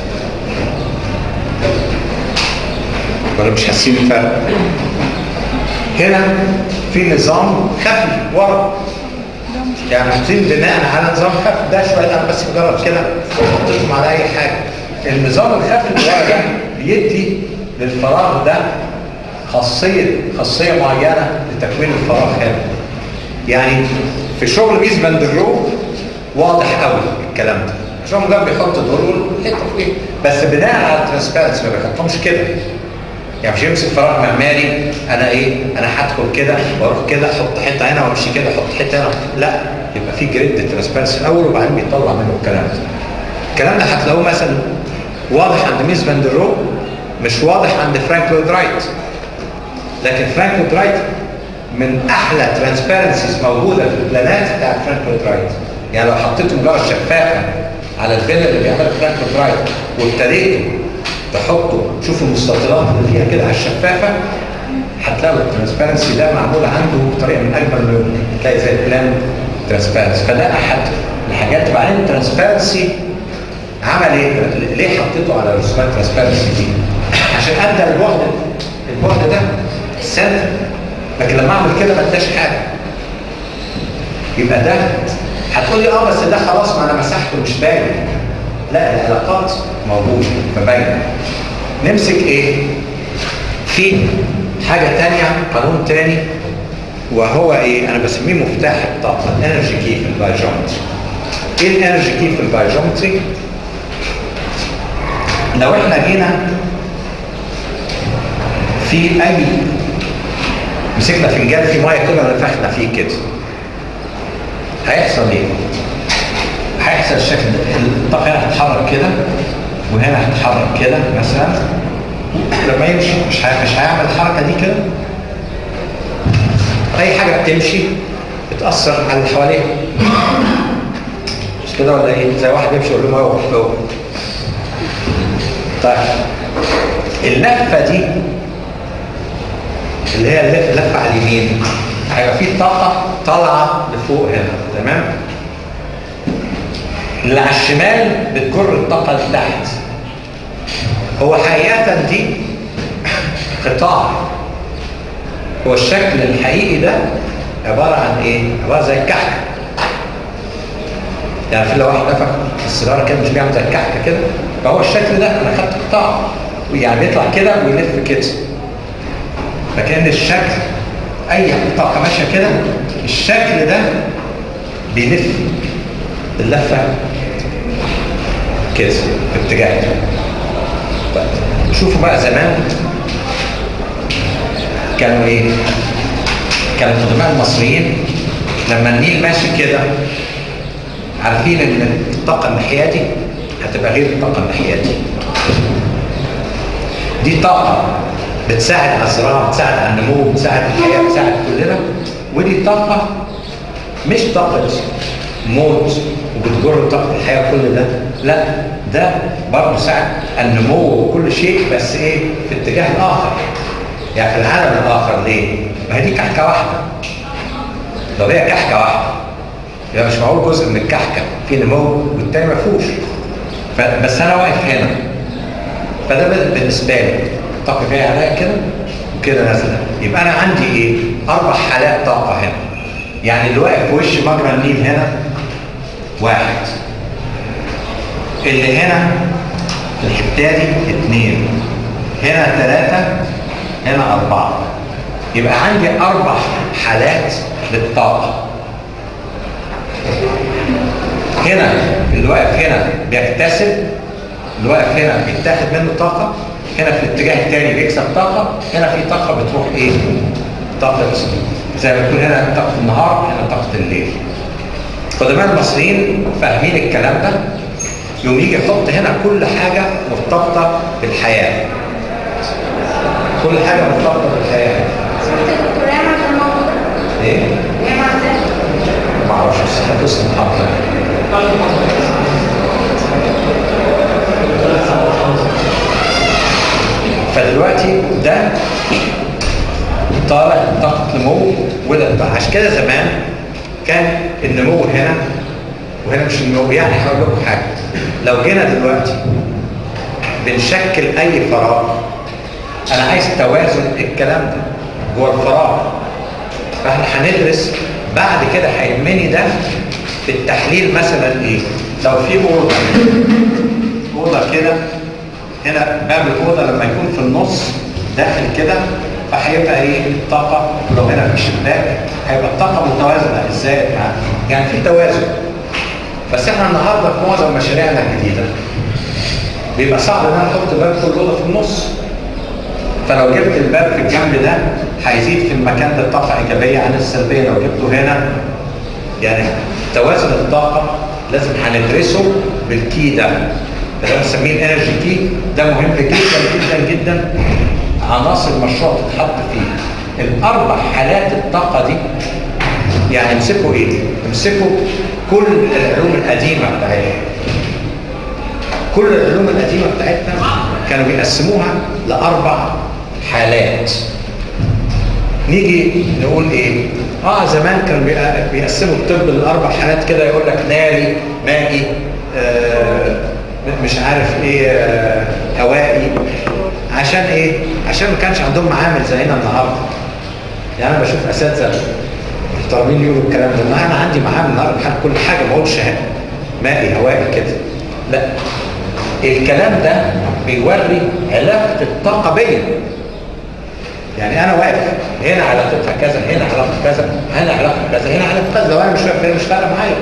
ولا مش حاسين بفرق هنا في نظام خفي ورا يعني حاطين بناء على نظام خفي ده شويه انا بس بجرب كده حطيتهم على اي حاجه النظام الخفي اللي ورا ده بيدي للفراغ ده خاصيه خاصيه معينه لتكوين الفراغ هنا يعني في شغل ميز بندرو واضح قوي الكلام ده عشان مجرد بيحط دول والحته فوقيه بس بناء على الترانسبيرنسي ما بيحطهمش كده يعني مش يمسك فراغ معماري انا ايه انا هدخل كده واروح كده احط حته هنا وامشي كده احط حته هنا لا يبقى في جريد ترانسبيرنسي الاول وبعدين بيطلع منه الكلام ده الكلام ده هتلاقوه مثلا واضح عند ميس فاندرو مش واضح عند فرانك لويد رايت لكن فرانك لويد رايت من احلى ترانسبيرنسيز موجوده في البلانات بتاعت فرانك لويد رايت يعني لو حطيتوا مجرد شفافه على الفيلا اللي بيعملها فرانك لويد رايت وابتديتوا تحطوا شوفوا المستطيلات اللي فيها كده على الشفافه هتلاقوا الترانسبيرنسي ده معمول عنده بطريقه من اجمل ما يمكن تلاقي زي البلان ترانسبيرنسي فده احد الحاجات بعدين الترانسبيرنسي عمل ايه؟ ليه حطيته على رسومات ترانسبيرنسي دي؟ عشان ادى البعد البعد ده سنتر لكن لما اعمل كده ما اداش حاجه يبقى ده هتقول لي اه بس ده خلاص ما انا مسحته مش باين لا العلاقات موجوده فباينه نمسك ايه؟ في حاجه تانية قانون تاني وهو ايه؟ انا بسميه مفتاح الطاقه الانرجي كي في البايجومتري ايه الانرجي كي في البايجومتري؟ لو احنا جينا في اي مسكنا فنجان فيه ميه كده ونفخنا فيه كده هيحصل ايه؟ هيحصل الشكل ده الطاقه هنا هتتحرك كده وهنا هتتحرك كده مثلا لما يمشي مش ه- مش هيعمل الحركه دي كده اي حاجه بتمشي بتاثر على اللي حواليها مش كده ولا ايه؟ زي واحد يمشي يقول لهم اوعوا اوعوا طيب اللفه دي اللي هي اللف- اللفه على اليمين هيبقى في طاقه طالعه لفوق هنا تمام؟ اللي على الشمال بتجر الطاقه لتحت هو حقيقه دي قطاع هو الشكل الحقيقي ده عباره عن ايه؟ عباره زي الكحكه يعني في لو واحد نفخ السيجاره كده مش بيعمل زي الكحكه كده فهو الشكل ده انا خدت قطاع يعني بيطلع كده ويلف كده فكان الشكل اي طاقه ماشيه كده الشكل ده بيلف اللفه كده في اتجاه طيب شوفوا بقى زمان كانوا ايه كان القدماء المصريين لما النيل ماشي كده عارفين ان الطاقه الناحيه دي هتبقى غير الطاقه الناحيه دي دي طاقه بتساعد على الزراعه بتساعد على النمو بتساعد الحياه بتساعد كلنا ودي طاقه مش طاقه موت وبتجر طاقه الحياه كل ده لا ده برضه ساعد النمو وكل شيء بس ايه في اتجاه اخر يعني في العالم الاخر ليه؟ ما هي دي كحكه واحده لو هي كحكه واحده يبقى مش معقول جزء من الكحكه في نمو والتاني ما فيهوش ف- بس انا واقف هنا فده بال- بالنسبه لي الطاقه جايه عليا كده وكده نازله يبقى انا عندي ايه؟ اربع حالات طاقه هنا يعني اللي واقف في وش مجرى النيل هنا واحد اللي هنا في الحته دي اثنين هنا ثلاثه هنا اربعه يبقى عندي اربع حالات للطاقه هنا اللي واقف هنا بيكتسب اللي واقف هنا بيتاخد منه طاقة هنا في الاتجاه الثاني بيكسب طاقة هنا في طاقة بتروح ايه؟ طاقة زي ما تكون هنا طاقة النهار هنا طاقة الليل قدماء المصريين فاهمين الكلام ده يوم يجي يحط هنا كل حاجة مرتبطة بالحياة كل حاجة مرتبطة بالحياة ايه؟ ما اعرفش بس احنا قسم محطة فدلوقتي ده طالع طاقة نمو وده بقى عشان كده زمان كان النمو هنا وهنا مش النمو يعني هقول لكم حاجة لو جينا دلوقتي بنشكل أي فراغ أنا عايز توازن الكلام ده جوه الفراغ فاحنا هندرس بعد كده هيهمني ده في التحليل مثلا ايه لو في اوضه اوضه كده هنا باب الاوضه لما يكون في النص داخل كده فهيبقى ايه الطاقه لو هنا في الشباك هيبقى الطاقه متوازنه ازاي يعني يعني في توازن بس احنا النهارده في معظم مشاريعنا الجديده بيبقى صعب ان انا احط باب كل اوضه في النص فلو جبت الباب في الجنب ده هيزيد في المكان ده طاقه ايجابيه عن السلبيه لو جبته هنا يعني توازن الطاقه لازم هندرسه بالكي ده اللي بنسميه الانرجي كي ده مهم جدا جدا جدا عناصر المشروع تتحط فيه الاربع حالات الطاقه دي يعني امسكوا ايه؟ امسكوا كل العلوم القديمه بتاعتنا كل العلوم القديمه بتاعتنا كانوا بيقسموها لاربع حالات نيجي نقول ايه اه زمان كانوا بيق- بيقسموا الطب لاربع حالات كده يقول لك ناري مائي آه مش عارف ايه آه هوائي عشان ايه عشان ما كانش عندهم معامل زينا النهارده يعني انا بشوف اساتذه محترمين يقولوا الكلام ده ما انا عندي معامل النهارده بحال كل حاجه ما اقولش مائي هوائي كده لا الكلام ده بيوري علاقه الطاقه بيا يعني انا واقف هنا علاقتها كذا هنا علاقه كذا هنا علاقه كذا هنا علاقه كذا لو انا مش واقف هنا مش فارقه معايا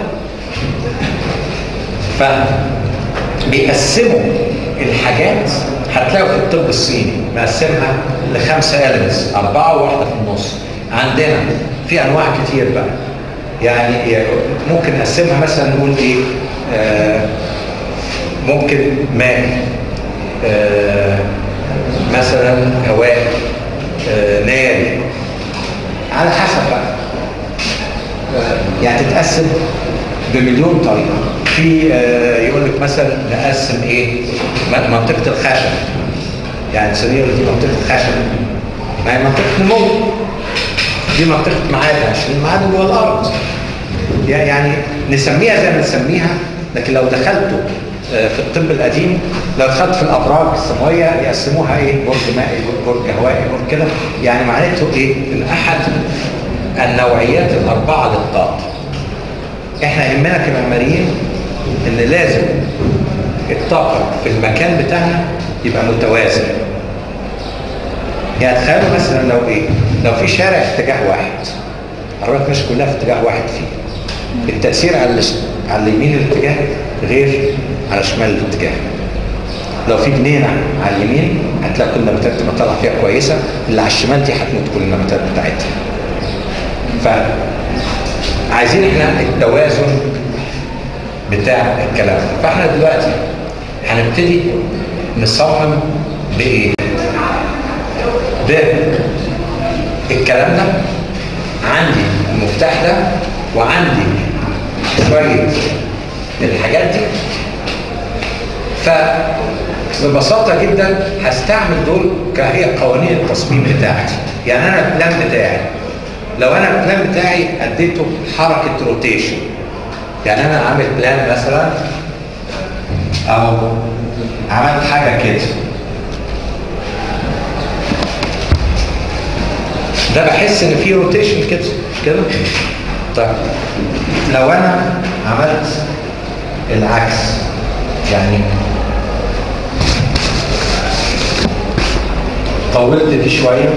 ف بيقسموا الحاجات هتلاقوا في الطب الصيني مقسمها لخمسه elements اربعه وواحده في النص عندنا في انواع كتير بقى يعني ممكن نقسمها مثلا نقول ايه آه ممكن ماء آه مثلا هواء آه ناري على حسب بقى آه يعني تتقسم بمليون طريقه في آه يقول لك مثلا نقسم ايه م- منطقه الخشب يعني السرير دي منطقه خشب ما هي منطقه نمو دي منطقه معادن عشان المعادن جوه الارض يعني نسميها زي ما نسميها لكن لو دخلتوا آه، في الطب القديم لو دخلت في الابراج السماويه يقسموها ايه برج مائي برج هوائي برج كده يعني معناته ايه ان احد النوعيات الاربعه للطاقه احنا يهمنا كمعماريين ان لازم الطاقه في المكان بتاعنا يبقى متوازن يعني تخيلوا مثلا لو ايه لو في شارع في اتجاه واحد العربيات مش كلها في اتجاه واحد فيه التأثير على الش- على اليمين الاتجاه غير على شمال الاتجاه لو في جنينة على اليمين هتلاقي كل النباتات تبقى طالعة فيها كويسة اللي على الشمال دي هتموت كل النباتات بتاعتها فعايزين احنا التوازن بتاع الكلام ده. فاحنا دلوقتي هنبتدي نصمم بايه؟ بالكلام ده عندي المفتاح ده وعندي شوية الحاجات دي فببساطة جدا هستعمل دول كهي قوانين التصميم بتاعتي يعني انا البلان بتاعي لو انا البلان بتاعي اديته حركة روتيشن يعني انا عامل بلان مثلا او عملت حاجة كده ده بحس ان في روتيشن كده مش كده طيب لو انا عملت العكس يعني طولت دي شويه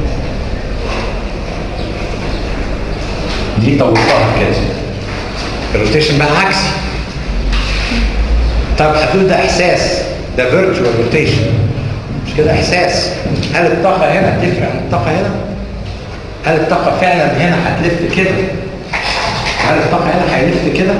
دي طولتها كده الروتيشن بقى عكسي طب هتقول ده احساس ده فيرتشوال روتيشن مش كده احساس هل الطاقه هنا تفرق عن الطاقه هنا هل الطاقه فعلا هنا هتلف كده هل الطاقه هنا هيلف كده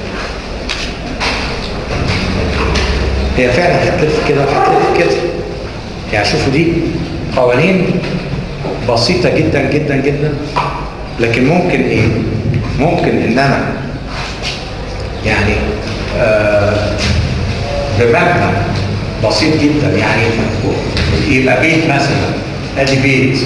هي فعلا هتلف كده وهتلف كده يعني شوفوا دي قوانين بسيطة جدا جدا جدا لكن ممكن ايه ممكن ان انا يعني آه بمبنى بسيط جدا يعني يبقى بيت مثلا ادي بيت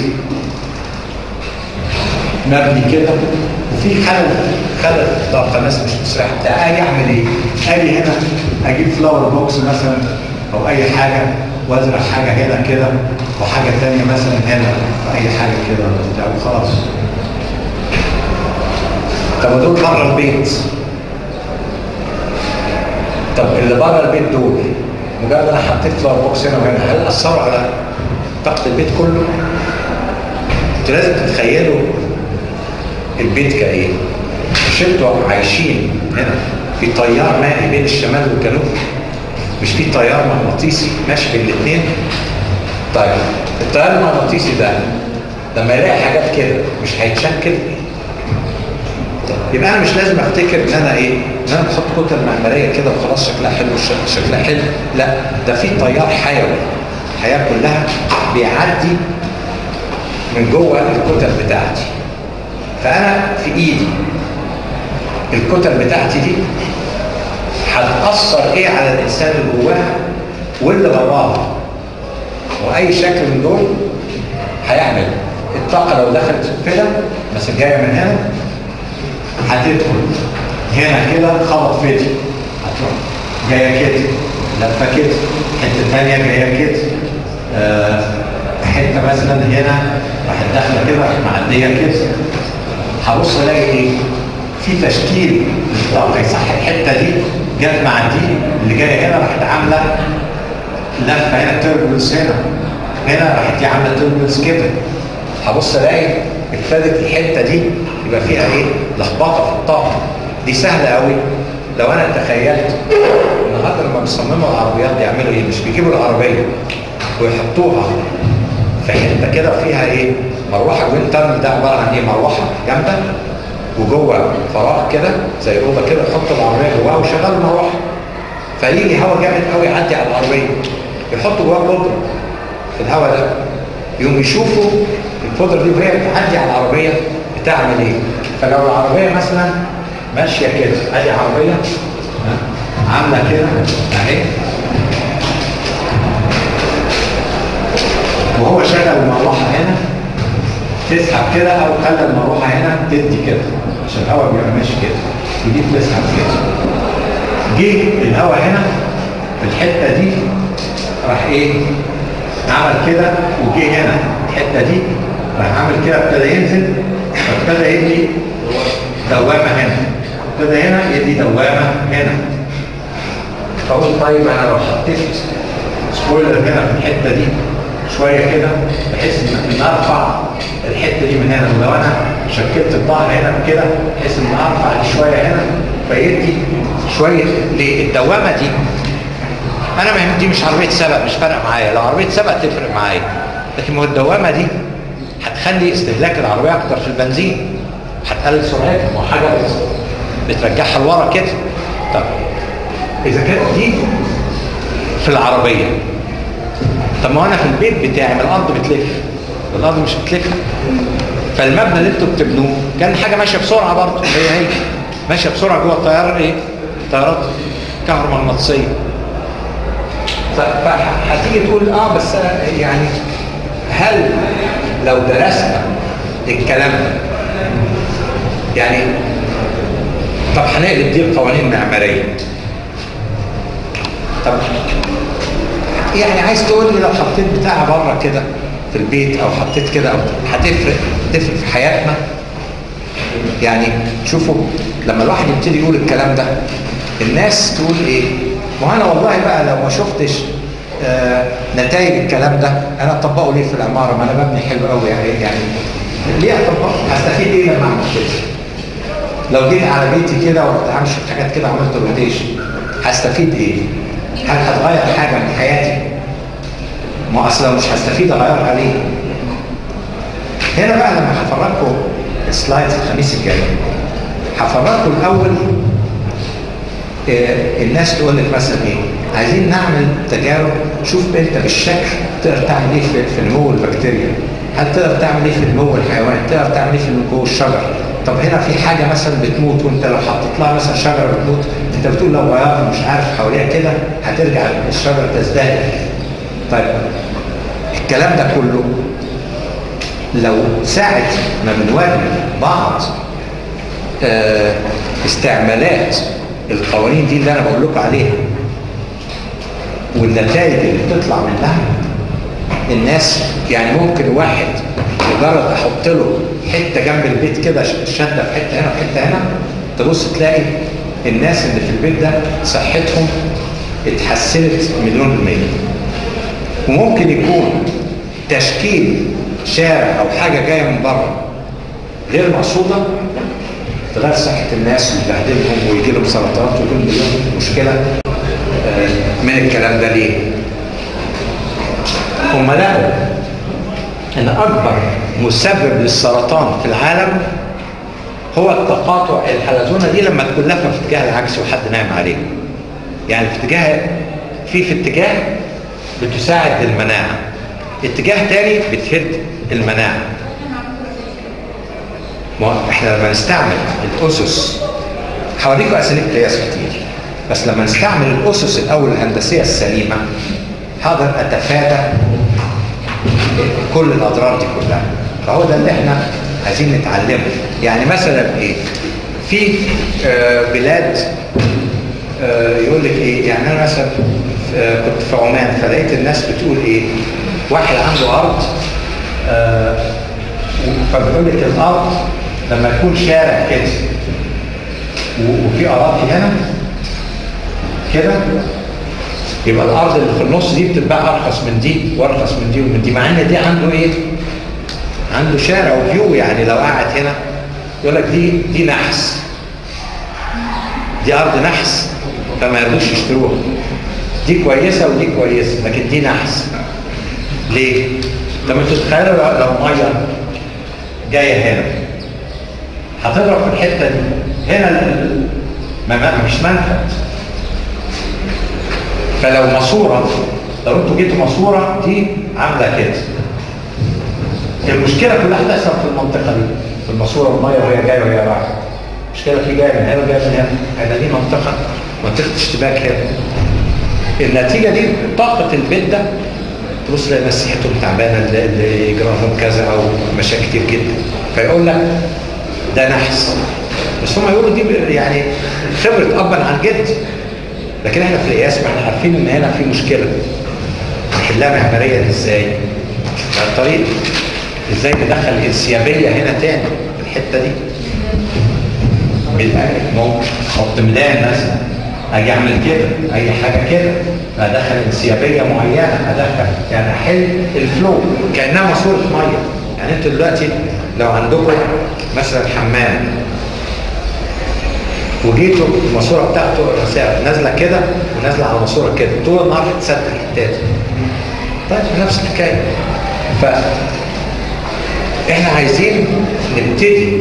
مبني كده وفي خلل خلل طاقه ناس مش مستريحه بتاع اجي اعمل ايه؟ اجي هنا اجيب فلاور بوكس مثلا او اي حاجه وازرع حاجه هنا كده وحاجه ثانيه مثلا هنا اي حاجه كده بتاع وخلاص طب دول بره البيت طب اللي بره البيت دول مجرد انا حطيت فلاور بوكس هنا وهنا هل اثروا على طاقه البيت كله؟ انتوا لازم تتخيلوا البيت كايه؟ مش انتوا عايشين هنا في تيار مائي بين الشمال والجنوب مش في تيار مغناطيسي ماشي بين الاثنين طيب التيار المغناطيسي ده لما يلاقي حاجات كده مش هيتشكل يبقى انا مش لازم افتكر ان انا ايه ان انا بحط كتل معماريه كده وخلاص شكلها حلو وش- شكلها حلو لا ده في تيار حيوي الحياه كلها بيعدي من جوه الكتل بتاعتي فانا في ايدي الكتل بتاعتي دي هتاثر ايه على الانسان اللي جواها واللي براها واي شكل من دول هيعمل الطاقه لو دخلت كده مثلا جايه من هنا هتدخل هنا كده خبط في دي هتروح جايه كده لفه كده حته ثانيه جايه كده آه حته مثلا هنا راحت داخله كده راحت معديه كده هبص الاقي ايه؟ في تشكيل للطاقه صح الحته دي جت مع دي اللي جايه هنا راحت عامله لفه هنا تربلس هنا هنا راحت دي عامله تربلس كده هبص الاقي ابتدت الحته دي يبقى فيها ايه؟ لخبطه في الطاقه دي سهله قوي لو انا تخيلت النهارده لما بيصمموا العربيات يعملوا ايه؟ مش بيجيبوا العربيه ويحطوها في حته كده فيها ايه؟ مروحه وين ترمل ده عباره عن ايه؟ مروحه جامده وجوه فراغ كده زي اوضه كده يحطوا العربيه جواها ويشغلوا المروحه فيجي هواء جامد قوي يعدي على العربيه يحطوا جواها بودره في الهواء ده يقوم يشوفوا البودره دي وهي بتعدي على العربيه بتعمل ايه فلو العربيه مثلا ماشيه كده ادي عربيه ها، عامله كده اهي وهو شغل المروحه هنا تسحب كده او خلى المروحه هنا تدي كده عشان الهواء بيبقى ماشي كده ودي بتسحب كده جه الهواء هنا في الحته دي راح ايه عمل كده وجه هنا الحته دي راح عمل كده ابتدى ينزل فابتدى يدي دوامه هنا ابتدى هنا يدي دوامه هنا فقلت طيب انا لو حطيت سبويلر هنا في الحته دي شويه كده بحيث ان إن ارفع الحته دي من هنا ولو انا شكلت الظهر هنا كده بحيث ان ارفع دي شويه هنا فيدي شويه ليه الدوامه دي انا ما يهم- دي مش عربيه سبق مش فارقه معايا لو عربيه سبق تفرق معايا لكن ما هو الدوامه دي هتخلي استهلاك العربيه اكتر في البنزين هتقلل سرعتها ما هو حاجه بت- بترجعها لورا كده طب اذا كانت دي في العربيه طب ما هو انا في البيت بتاعي ما الارض بتلف الارض مش بتلف فالمبنى اللي انتوا بتبنوه كان حاجه ماشيه بسرعه برضه هي هي ماشيه بسرعه جوه الطياره ايه؟ طيارات كهرومغناطيسيه ف- فهتيجي تقول اه بس أنا يعني هل لو درسنا الكلام ده يعني طب هنقلب دي القوانين المعماريه طب يعني عايز تقول لي لو حطيت بتاعها بره كده في البيت او حطيت كده او هتفرق تفرق في حياتنا يعني شوفوا لما الواحد يبتدي يقول الكلام ده الناس تقول ايه ما انا والله بقى لو ما شفتش آه نتائج الكلام ده انا اطبقه ليه في العماره ما انا ببني حلو قوي يعني يعني ليه اطبقه هستفيد ايه لما اعمل كده لو جيت على بيتي كده ورحت عامل شويه حاجات كده عملت روتيشن هستفيد ايه هل هتغير حاجه من حياتي ما اصلا مش هستفيد اغيرها ليه هنا بقى لما هفرجكم سلايدز الخميس الجاي هفرجكم الاول آه، الناس تقول لك مثلا ايه عايزين نعمل تجارب شوف انت بالشكل تقدر تعمل ايه في, في نمو البكتيريا هل تقدر تعمل ايه في نمو الحيوان تقدر تعمل ايه في نمو الشجر طب هنا في حاجه مثلا بتموت وانت لو حطيت لها مثلا شجره بتموت انت بتقول لو غيرت مش عارف حواليها كده هترجع الشجره تزدهر طيب الكلام ده كله لو ساعة ما بنواجه بعض آه، استعمالات القوانين دي اللي انا بقول لكم عليها والنتائج اللي بتطلع منها الناس يعني ممكن واحد مجرد احط له حته جنب البيت كده ش- شده في حته هنا وحته هنا تبص تلاقي الناس اللي في البيت ده صحتهم اتحسنت مليون بالمية وممكن يكون تشكيل شارع او حاجه جايه من بره غير مقصوده تغير صحه الناس وتبهدلهم ويجي لهم سرطانات ويكون لهم مشكله آه، من الكلام ده ليه؟ هم لقوا ان اكبر مسبب للسرطان في العالم هو التقاطع الحلزونه دي لما تكون لفه في اتجاه العكس وحد نايم عليه يعني في اتجاه في في اتجاه بتساعد المناعه اتجاه تاني بتهد المناعه ما هو احنا لما نستعمل الاسس هوريكم اساليب قياس كتير بس لما نستعمل الاسس الاول الهندسيه السليمه هقدر اتفادى كل الاضرار دي كلها فهو ده اللي احنا عايزين نتعلمه يعني مثلا ايه في آه، بلاد آه، يقول لك ايه يعني انا مثلا آه، كنت في عمان فلقيت الناس بتقول ايه واحد عنده ارض آه، فبيقول لك الارض لما يكون شارع كده و- وفي اراضي هنا كده يبقى الارض اللي في النص دي بتتباع ارخص من دي وارخص من دي ومن دي مع ان دي عنده ايه؟ عنده شارع وفيو يعني لو قاعد هنا يقول لك دي دي نحس دي ارض نحس فما يرضوش يشتروها دي كويسه ودي كويسه لكن دي نحس ليه؟ طب انتوا تتخيلوا لو لو ميه جايه هنا هتضرب في الحته دي هنا ال- ال- ما ما- مش منفذ فلو ماسوره لو انتوا جيتوا ماسوره دي عامله كده المشكله كلها هتحصل في المنطقه دي في الماسوره الميه وهي جايه وهي رايحه المشكله في جايه من هنا وجايه من هنا هنا دي منطقه منطقه اشتباك هنا النتيجه دي طاقه البيت ده تبص تلاقي ناس صحتهم تعبانه اللي- اللي يجرى لهم كذا او مشاكل كتير جدا فيقول لك ده نحس بس هم يقولوا دي ب- يعني خبره ابا عن جد لكن احنا في القياس ما احنا عارفين ان هنا في مشكله نحلها معماريا ازاي؟ عن طريق ازاي ندخل الانسيابيه هنا تاني في الحته دي بالأكل ممكن احط ميلان مثلا اجي اعمل كده اي حاجه كده ادخل انسيابيه معينه ادخل يعني احل الفلو كانها ماسوره ميه يعني انتوا دلوقتي لو عندكم مثلا حمام وجيتوا الماسوره بتاعته رسالة نازله كده ونازله على الماسوره كده طول النهار هتسد الحتات طيب نفس الحكايه ف احنا عايزين نبتدي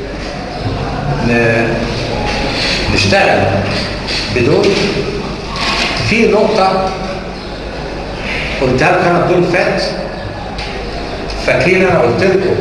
ن- نشتغل بدول في نقطة قلتها لكم انا الدور اللي فات فاكرين انا قلت لكم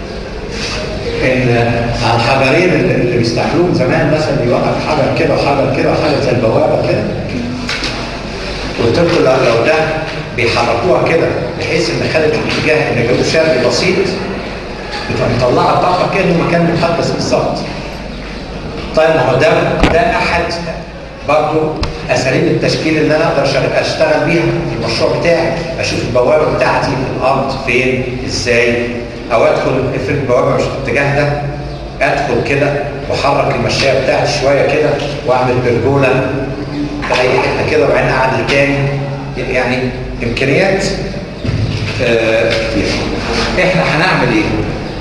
ان على الحجرين اللي اللي بيستعملوهم زمان مثلا يوقف حجر كده وحجر كده وحجر زي البوابه كده قلت لكم لو لو ده بيحركوها كده بحيث ان خدت الاتجاه ان جنوب شرقي بسيط بتبقى مطلعه طاقه كانه مكان محدث بالظبط طيب ما هو ده ده احد برضه اساليب التشكيل اللي انا اقدر أشغل- اشتغل بيها في المشروع بتاعي اشوف البوابه بتاعتي في الارض فين ازاي او ادخل افرض البوابه مش في الاتجاه ده ادخل كده واحرك المشايه بتاعتي شويه كده واعمل برجوله في اي حته كده وبعدين اعدل تاني يعني امكانيات آه، كتير احنا هنعمل ايه؟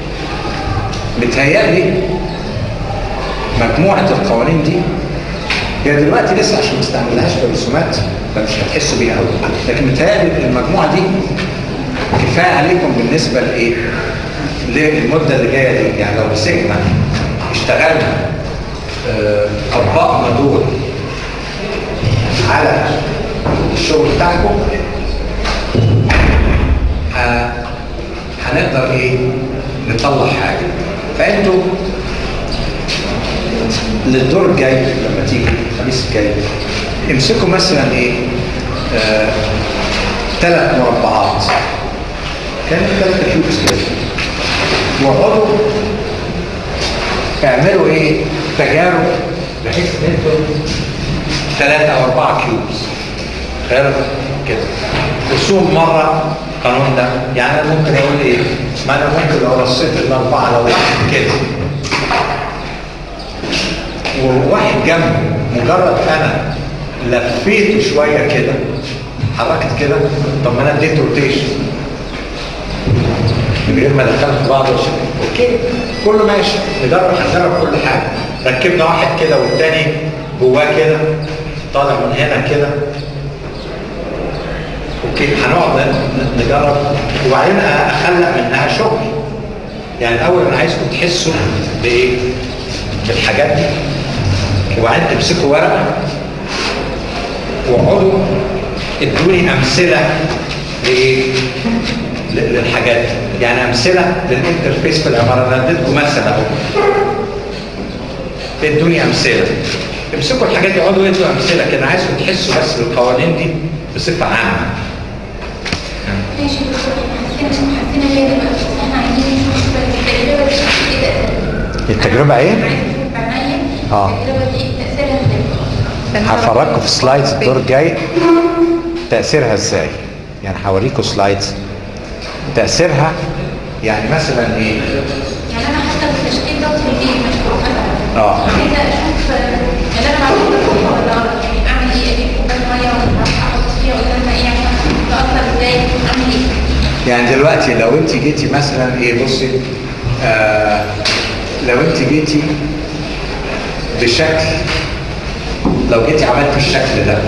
متهيألي مجموعة القوانين دي هي دلوقتي لسه عشان ما استعملهاش برسومات فمش هتحسوا بيها قوي لكن متهيألي المجموعه دي كفايه عليكم بالنسبه لايه؟ للمده اللي جايه دي يعني لو مسكنا اشتغلنا آه، طبقنا دول على الشغل بتاعكم ه- هنقدر ايه نطلع حاجه فانتوا للدور الجاي لما تيجي الخميس الجاي امسكوا مثلا ايه آه، ثلاث مربعات كان ثلاث كيوبس كده واقعدوا اعملوا ايه تجارب بحيث ان انتوا ثلاثة او اربعة كيوبس غير كده رسوم مرة القانون ده يعني انا ممكن اقول ايه ما انا ممكن لو رصيت الاربعة لو واحد كده وواحد جنبه مجرد انا لفيته شوية كده حركت كده طب ما انا اديت روتيشن من غير ما دخلت في بعض وشكل. اوكي كله ماشي نجرب هنجرب كل حاجه ركبنا واحد كده والتاني جواه كده طالع من هنا كده اوكي هنقعد ن- نجرب وبعدين اخلق منها شغل يعني الاول انا عايزكم تحسوا بايه بالحاجات دي وبعدين تمسكوا ورقه واقعدوا ادوني امثله لايه ل- للحاجات دي. يعني امثله للانترفيس في العماره انا اديتكم مثل اهو ادوني امثله امسكوا الحاجات دي اقعدوا ادوا امثله كده عايزكم تحسوا بس بالقوانين دي بصفه عامه ماشي دكتور حسينا حسينا ليه دلوقتي احنا عايزين نشوف التجربه دي ايه تأثيرها؟ التجربه ايه؟ عايز نشوف بعينيا آه. التجربه دي تاثيرها ازاي؟ هفرجكم في سلايدز الدور الجاي تاثيرها ازاي يعني هوريكم سلايدز تاثيرها يعني مثلا ايه يعني انا حتى التشكيل ده في البيت مش مثلا اه عايزه اشوف آه، اللي انا بعمله ده صح ولا غلط يعني اعمل ايه اجيب كوبايه ميه ولا احط فيها قدامها ايه عشان تاثر ازاي اعمل ايه؟ يعني دلوقتي لو انت جيتي مثلا ايه بصي آه لو انت جيتي بشكل لو جيتي عملت الشكل ده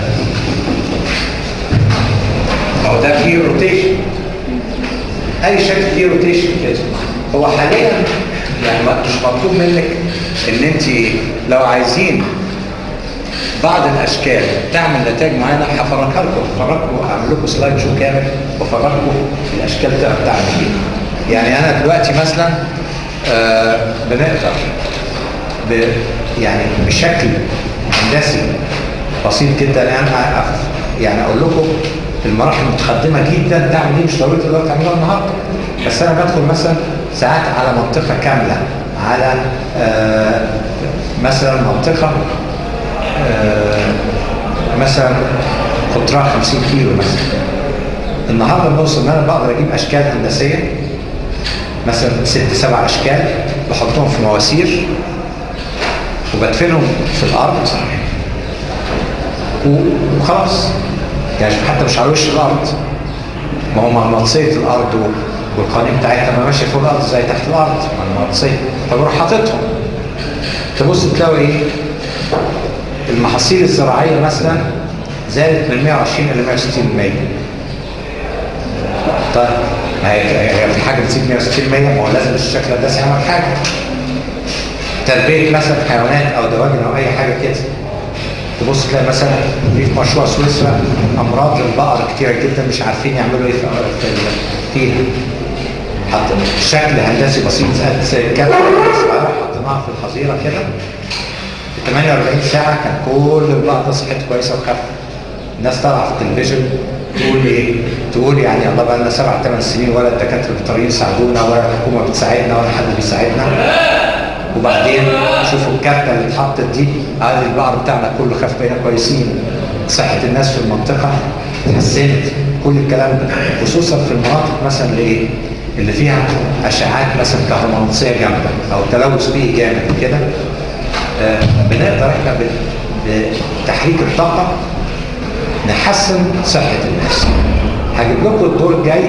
هو ده فيه روتيشن اي شكل فيه روتيشن كده هو حاليا يعني ما- مش مطلوب منك ان انت لو عايزين بعض الاشكال تعمل نتائج معينه هفرجها لكم هفرجكم اعمل لكم سلايد شو كامل وافرجكم الاشكال بتاع بتاعتي دي يعني انا دلوقتي مثلا آه بنقدر ب يعني بشكل هندسي بسيط جدا يعني أف- يعني اقول لكم المراحل المتقدمه جدا تعمل دي مش ضروري تقدروا تعملوها النهارده بس انا بدخل مثلا ساعات على منطقه كامله على آه مثلا منطقه آه، مثلا قطرها 50 كيلو مثلا النهارده بنوصل ان انا بقدر اجيب اشكال هندسيه مثلا ست سبع اشكال بحطهم في مواسير وبدفنهم في الارض و- وخلاص يعني حتى مش على وش الارض ما هو مغناطيسيه الارض و- والقوانين بتاعتها ما ماشيه فوق الارض زي تحت الارض مغناطيسيه فبروح حاططهم تبص تلاقي ايه المحاصيل الزراعية مثلا زادت من 120 إلى 160 مية طيب ما هي هي في حاجة بتزيد 160 مية ما هو لازم الشكل الهندسي يعمل حاجة تربية مثلا حيوانات أو دواجن أو أي حاجة كده تبص تلاقي مثلا في في مشروع سويسرا أمراض البقر كتيرة جدا مش عارفين يعملوا إيه في في ال- فيها حط شكل هندسي بسيط قد زي الكلب صغيرة حطيناها في الحظيرة كده في 48 ساعة كان كل البعض صحت كويسة وخف الناس طالعة في التلفزيون تقول ايه؟ تقول يعني الله بقى لنا سبع ثمان سنين ولا الدكاترة البيطريين ساعدونا ولا الحكومة بتساعدنا ولا حد بيساعدنا وبعدين شوفوا الكارتة اللي اتحطت دي قال البعض بتاعنا كله خف بقينا كويسين صحة الناس في المنطقة اتحسنت كل الكلام ده خصوصا في المناطق مثلا اللي ايه؟ اللي فيها اشعاعات مثلا كهرومغناطيسيه جامده او تلوث بيئي جامد كده آه، بنقدر احنا ب- بتحريك الطاقه نحسن صحه الناس هجيب لكم الدور الجاي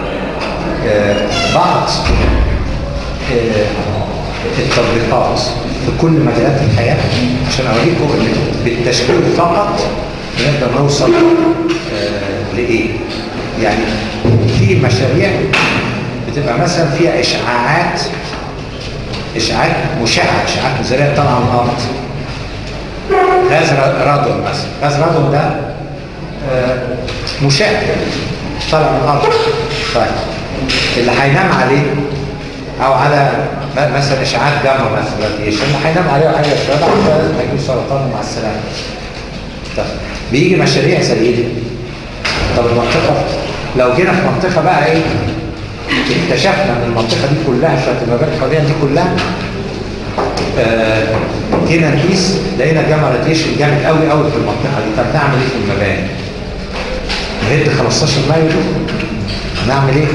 آه، بعض آه، التطبيقات في كل مجالات الحياه عشان اوريكم ان بالتشكيل فقط نقدر نوصل آه لايه يعني في مشاريع بتبقى مثلا فيها اشعاعات اشعاعات مشعه اشعاعات نظريه طالعه من الارض غاز رادون مثلا غاز رادون ده آه، مشع طالع من الارض طيب اللي هينام عليه او على م- مثلا اشعاعات جاما مثلا راديشن اللي هينام عليه وحاجه يشربها لازم هيجيله سرطان مع السلامه طيب بيجي مشاريع زي دي طب المنطقه لو جينا في منطقه بقى ايه اكتشفنا ان المنطقه دي كلها شويه المباني الحواليه دي كلها آه، جينا نقيس لقينا جاما راديشن جامد قوي قوي في المنطقه دي طب نعمل ايه في المباني؟ نهد 15 مايو دول نعمل ايه؟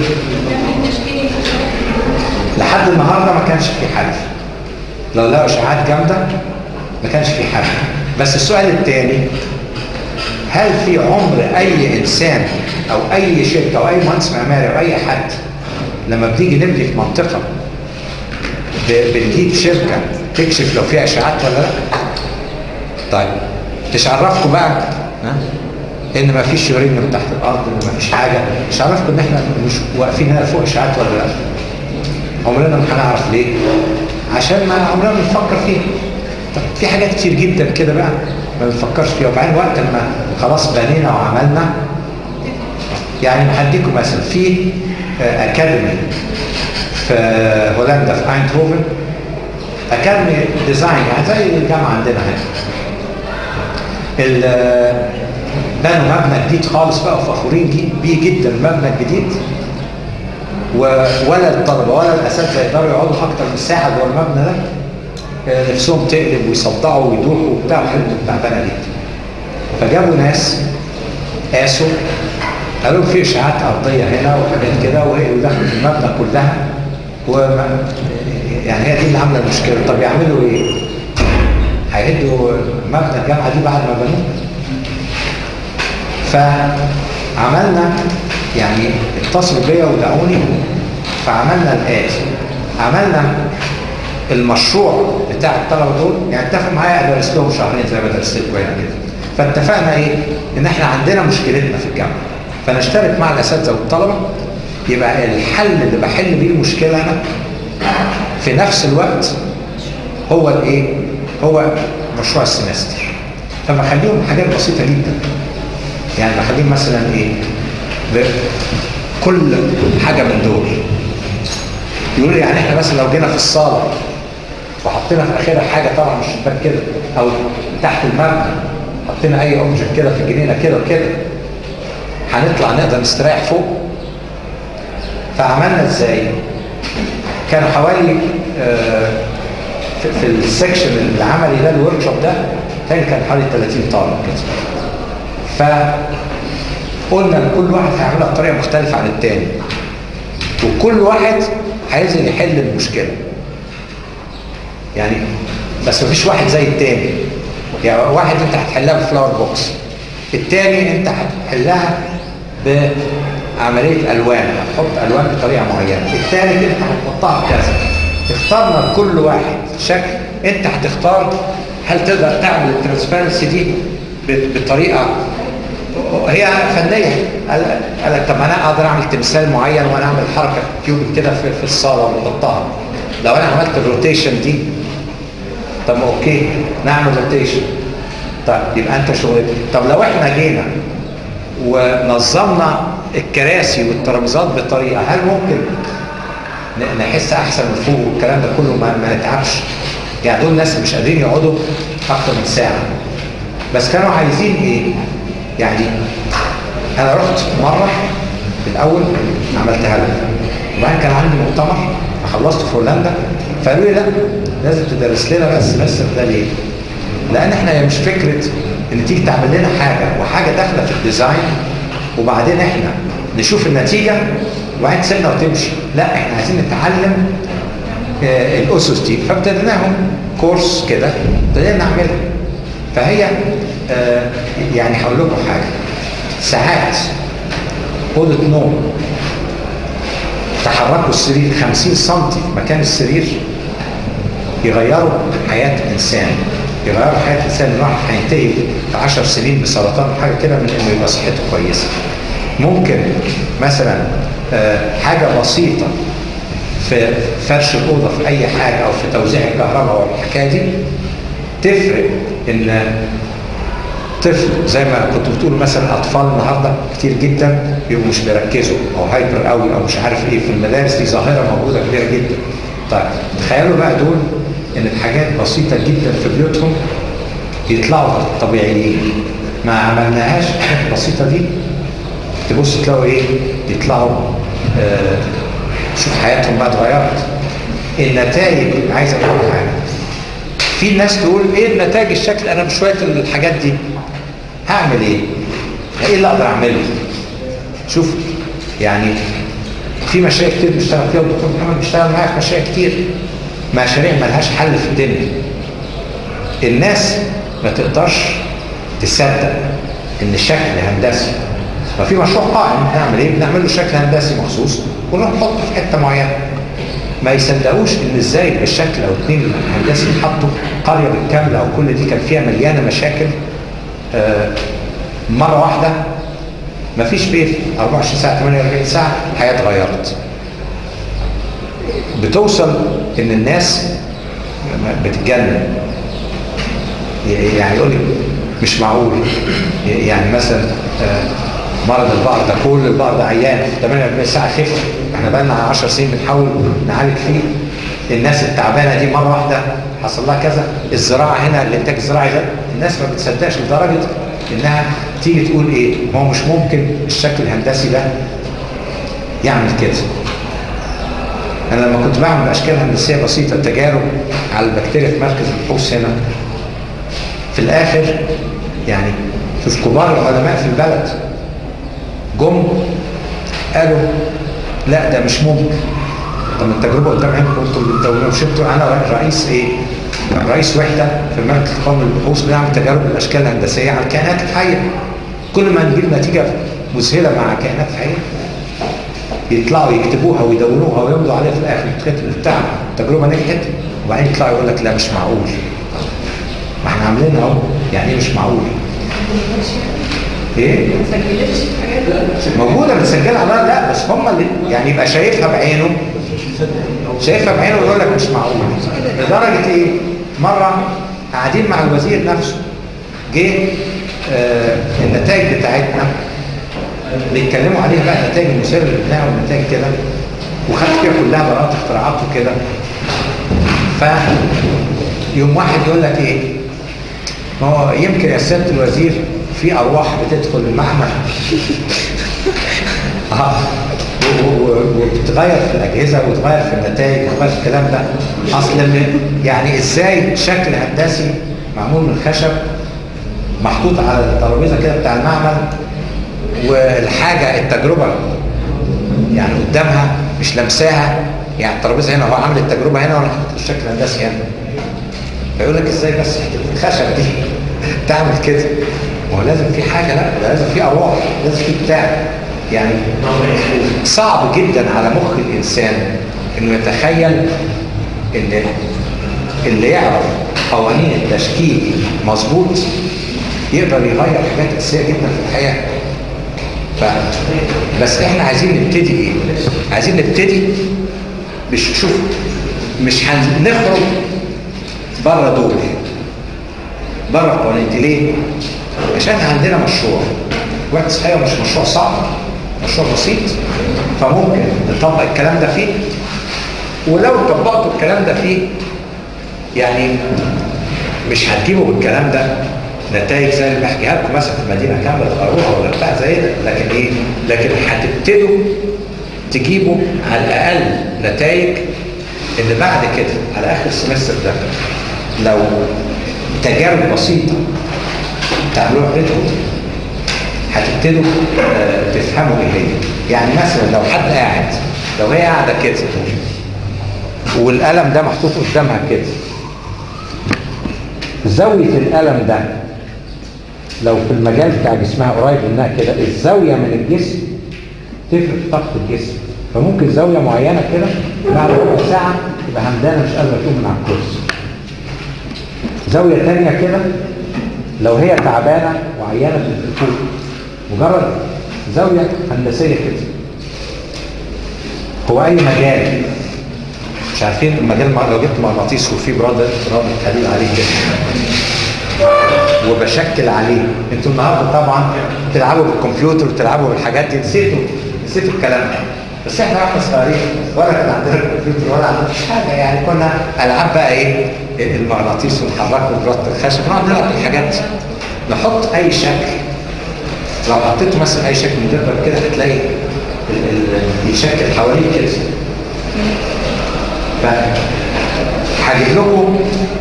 لحد النهارده ما كانش في حل لو لقوا اشاعات جامده ما كانش في حل بس السؤال الثاني هل في عمر اي انسان او اي شركه او اي مهندس معماري او اي حد لما بنيجي نبني في منطقه ب- بنجيب شركه تكشف لو فيها اشاعات ولا لا طيب مش عرفكم بقى ها ان ما فيش يورانيوم تحت الارض ان ما فيش حاجه مش عرفكم ان احنا مش واقفين هنا فوق اشاعات ولا لا عمرنا ما هنعرف ليه عشان ما عمرنا ما بنفكر فيها طب في حاجات كتير جدا كده بقى ما بنفكرش فيها وبعدين وقت ما خلاص بنينا وعملنا يعني هديكم مثلا في آه، اكاديمي في هولندا في ايندهوفن اكاديمي ديزاين يعني زي الجامعه عندنا هنا ال- بنوا مبنى جديد خالص بقى وفخورين جي- بيه جدا المبنى الجديد و- ولا الطلبه ولا الاساتذه يقدروا يقعدوا اكتر من ساعه جوه المبنى ده آه، نفسهم تقلب ويصدعوا ويدوخوا وبتاع وحاجات تعبانه جدا فجابوا ناس قاسوا قالوا في اشاعات ارضيه هنا وحاجات كده وهي- ودخلت المبنى كلها وما يعني هي دي اللي عامله المشكله طب يعملوا ايه؟ هيهدوا مبنى الجامعه دي بعد ما بنوه فعملنا يعني اتصلوا بيا ودعوني فعملنا الآتي عملنا المشروع بتاع الطلبه دول يعني اتفقوا معايا ادرس لهم شهرين زي ما درست لكم هنا كده فاتفقنا ايه ان احنا عندنا مشكلتنا في الجامعه فنشترك مع الاساتذه والطلبه يبقى الحل اللي بحل بيه المشكله انا في نفس الوقت هو الايه هو مشروع السمستر فبخليهم حاجات بسيطه جدا يعني بخليهم مثلا ايه ب- كل حاجه من دول يقولوا لي يعني احنا مثلا لو جينا في الصاله وحطينا في اخرها حاجه طالعه من الشباك كده او تحت المبنى حطينا اي اوبجكت كده في الجنينه كده وكده هنطلع نقدر نستريح فوق فعملنا ازاي كانوا حوالي آه، في في السكشن العملي ده الورك شوب ده تاني كان حوالي 30 طالب كده فقلنا لكل واحد هيعملها بطريقه مختلفه عن التاني وكل واحد هينزل يحل المشكله يعني بس مفيش واحد زي التاني يعني واحد انت هتحلها بفلاور بوكس التاني انت هتحلها بعمليه الوان هتحط الوان بطريقه معينه التالت انت هتحطها بكذا اخترنا لكل واحد شكل انت هتختار هل تقدر تعمل الترانسبيرنسي دي ب- بطريقه هي فنيه قال قال لك طب ما انا اقدر اعمل تمثال معين وانا اعمل حركه كيوب كده في, في الصاله ونحطها لو انا عملت الروتيشن دي طب ما اوكي نعمل روتيشن طيب يبقى انت شغلتك طب لو احنا جينا ونظمنا الكراسي والترابيزات بطريقه هل ممكن ن- نحس احسن من فوق والكلام ده كله ما, ما نتعبش يعني دول ناس مش قادرين يقعدوا اكتر من ساعه بس كانوا عايزين ايه يعني انا رحت مره في الاول عملتها لهم وبعدين كان عندي مؤتمر خلصته في هولندا فقالوا لي لا لازم تدرس لنا بقى السمستر ده ليه؟ لان احنا هي مش فكره ان تيجي تعمل لنا حاجه وحاجه داخله في الديزاين وبعدين احنا نشوف النتيجه وبعدين تسيبنا وتمشي لا احنا عايزين نتعلم آه، الاسس دي فابتديناهم كورس كده ابتدينا نعملها فهي آه، يعني هقول لكم حاجه ساعات اوضه نوم تحركوا السرير 50 سم في مكان السرير يغيروا حياه انسان يغيروا حياه انسان الواحد هينتهي في 10 سنين بسرطان حاجه كده من انه يبقى صحته كويسه ممكن مثلا آه، حاجه بسيطه في فرش الاوضه في اي حاجه او في توزيع الكهرباء والحكايه دي تفرق ان طفل زي ما كنت بتقول مثلا اطفال النهارده كتير جدا بيبقوا مش بيركزوا او هايبر قوي او مش عارف ايه في المدارس دي ظاهره موجوده كبيره جدا. طيب تخيلوا بقى دول ان الحاجات بسيطه جدا في بيوتهم يطلعوا طبيعيين ما عملناهاش الحاجات البسيطه دي تبص تلاقوا ايه يطلعوا آه شوف حياتهم بقى اتغيرت النتائج عايز اقول حاجه في ناس تقول ايه النتائج الشكل انا بشويه الحاجات دي هعمل ايه ايه اللي اقدر اعمله شوف يعني في مشاريع كتير بيشتغل فيها والدكتور محمد بيشتغل معايا في مشاريع كتير مشاريع ملهاش حل في الدنيا الناس ما تقدرش تصدق ان الشكل هندسي ففي مشروع قائم بنعمل ايه بنعمل له شكل هندسي مخصوص ونروح نحطه في حته معينه ما يصدقوش ان ازاي بالشكل او اتنين هندسي اتحطوا قريه بالكامله او كل دي كان فيها مليانه مشاكل آه، مره واحده ما فيش بيت 24 ساعه 48 ساعه الحياه اتغيرت بتوصل ان الناس بتتجنن يعني يقول لك مش معقول يعني مثلا آه، مرض البقر ده كل البقر ده عيان في 48 ساعه خف احنا بقى لنا 10 سنين بنحاول نعالج فيه الناس التعبانه دي مره واحده حصل لها كذا الزراعه هنا الانتاج الزراعي ده الناس ما بتصدقش لدرجه انها تيجي تقول ايه ما هو مش ممكن الشكل الهندسي ده يعمل كده انا لما كنت بعمل اشكال هندسيه بسيطه تجارب على البكتيريا في مركز البحوث هنا في الاخر يعني شوف كبار العلماء في البلد جم قالوا لا ده مش ممكن طب التجربه قدام عينكم انتوا بتدوروا مش انتوا انا رئيس ايه؟ رئيس وحده في المركز القومي للبحوث بنعمل تجارب الاشكال الهندسيه على الكائنات الحيه كل ما نجيب نتيجه مذهله مع كائنات حيه يطلعوا يكتبوها ويدونوها ويمضوا عليها في الاخر يتكتب بتاع التجربه نجحت وبعدين يطلعوا يقول لك لا مش معقول ما احنا عاملينها اهو يعني ايه مش معقول؟ ايه؟ موجوده متسجله على لا بس هم اللي يعني يبقى شايفها بعينه شايفها بعينه ويقول لك مش معقول لدرجه ايه؟ مره قاعدين مع الوزير نفسه جه آه النتائج بتاعتنا بيتكلموا عليها بقى النتائج المسيره اللي بنعمل والنتائج كده وخد فيها كلها براءات اختراعات وكده ف يوم واحد يقول لك ايه؟ ما هو يمكن يا سياده الوزير في ارواح بتدخل المعمل اه و- و- وبتتغير في الاجهزه وتغير في النتائج وتغير في الكلام ده اصل من- يعني ازاي شكل هندسي معمول من خشب محطوط على الترابيزه كده بتاع المعمل والحاجه التجربه يعني قدامها مش لمساها يعني الترابيزه هنا هو عامل التجربه هنا وانا حاطط الشكل الهندسي هنا فيقول لك ازاي بس الخشب دي تعمل كده ما هو لازم في حاجه لا ده لازم في ارواح لازم في بتاع يعني صعب جدا على مخ الانسان انه يتخيل ان اللي يعرف قوانين التشكيل مظبوط يقدر يغير حاجات اساسيه جدا في الحياه ف بس احنا عايزين نبتدي ايه عايزين نبتدي مش شوف مش هنخرج بره دول بره القوانين دي ليه عشان عندنا مشروع وقت صحيح مش مشروع صعب مشروع بسيط فممكن نطبق الكلام ده فيه ولو طبقتوا الكلام ده فيه يعني مش هتجيبوا بالكلام ده نتائج زي اللي بحكيها لكم مثلا في مدينه كامله تغيروها ولا بتاع زي ده لكن ايه؟ لكن هتبتدوا تجيبوا على الاقل نتائج ان بعد كده على اخر السمستر ده لو تجارب بسيطه تعملوها بينكم هتبتدوا آه، تفهموا ايه هي يعني مثلا لو حد قاعد لو هي قاعده كده والقلم ده محطوط قدامها كده زاويه القلم ده لو في المجال بتاع جسمها قريب منها كده الزاويه من الجسم تفرق في طاقه الجسم فممكن زاويه معينه كده بعد ربع ساعه تبقى همدانه مش قادره تقوم من على الكرسي زاوية تانية كده لو هي تعبانة وعيانة في الفوق مجرد زاوية هندسية كده هو أي مجال مش عارفين المجال لو جبت مغناطيس وفيه براد براد حديد عليه كده وبشكل عليه انتوا النهارده طبعا بتلعبوا بالكمبيوتر وتلعبوا بالحاجات دي نسيتوا نسيتوا الكلام ده بس احنا واحنا صغيرين ولا كان عندنا كمبيوتر ولا عندنا حاجه يعني كنا العاب بقى ايه المغناطيس ونحركه براد الخشب نقعد نلعب بالحاجات دي نحط اي شكل لو حطيت مثلا اي شكل مدبب كده هتلاقي ال- ال- يشكل حواليه كده فهجيب لكم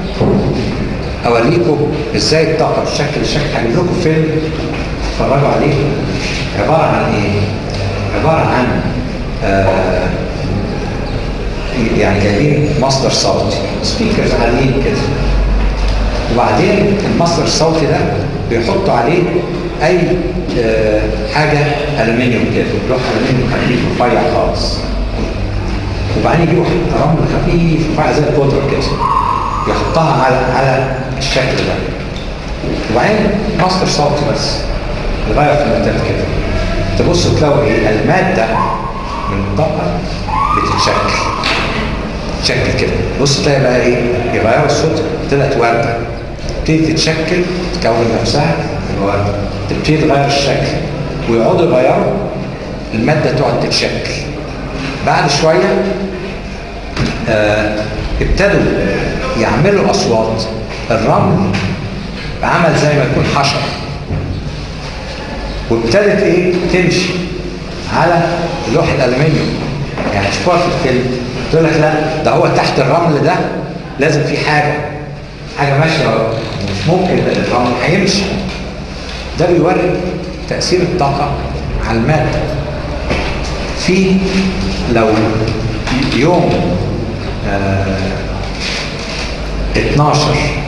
اوريكم ازاي الطاقه بشكل الشكل هجيب لكم فيلم اتفرجوا عليه عباره عن ايه؟ عباره عن آه يعني جايبين مصدر صوتي سبيكرز عاليين كده وبعدين المصدر الصوتي ده بيحطوا عليه اي آه حاجه الومنيوم كده لوح الومنيوم خفيف رفيع خالص وبعدين يجيبوا رمل خفيف رفيع زي البودره كده يحطها على على الشكل ده وبعدين مصدر صوتي بس يغير في المادات كده تبصوا تلاقوا ايه الماده من الطاقه بتتشكل تشكل كده بص تلاقي بقى ايه يغيروا الصوت طلعت ورده تبتدي تتشكل تكون نفسها الورده تبتدي تغير الشكل ويقعدوا يغيروا الماده تقعد تتشكل بعد شويه آه ابتدوا يعملوا اصوات الرمل عمل زي ما يكون حشر وابتدت ايه تمشي على لوح الالومنيوم يعني تشوفوها في الفيلم تقول لك لا ده هو تحت الرمل ده لازم في حاجه حاجه ماشيه مش ممكن الرمل هيمشي ده بيوري تاثير الطاقه على الماده في لو يوم آه 12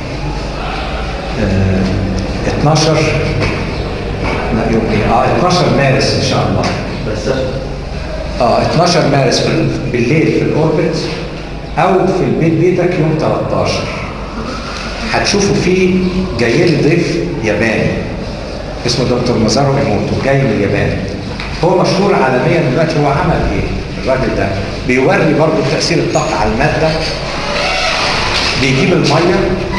آه 12 لا يوم ايه اه 12 مارس ان شاء الله بس اه 12 مارس في ال- بالليل في الاوربت او في البيت بيتك يوم 13 هتشوفوا فيه جاي لي ضيف ياباني اسمه دكتور مازارو ايموتو جاي من اليابان هو مشهور عالميا دلوقتي هو عمل ايه الراجل ده بيوري برضه تاثير الطاقه على الماده بيجيب الميه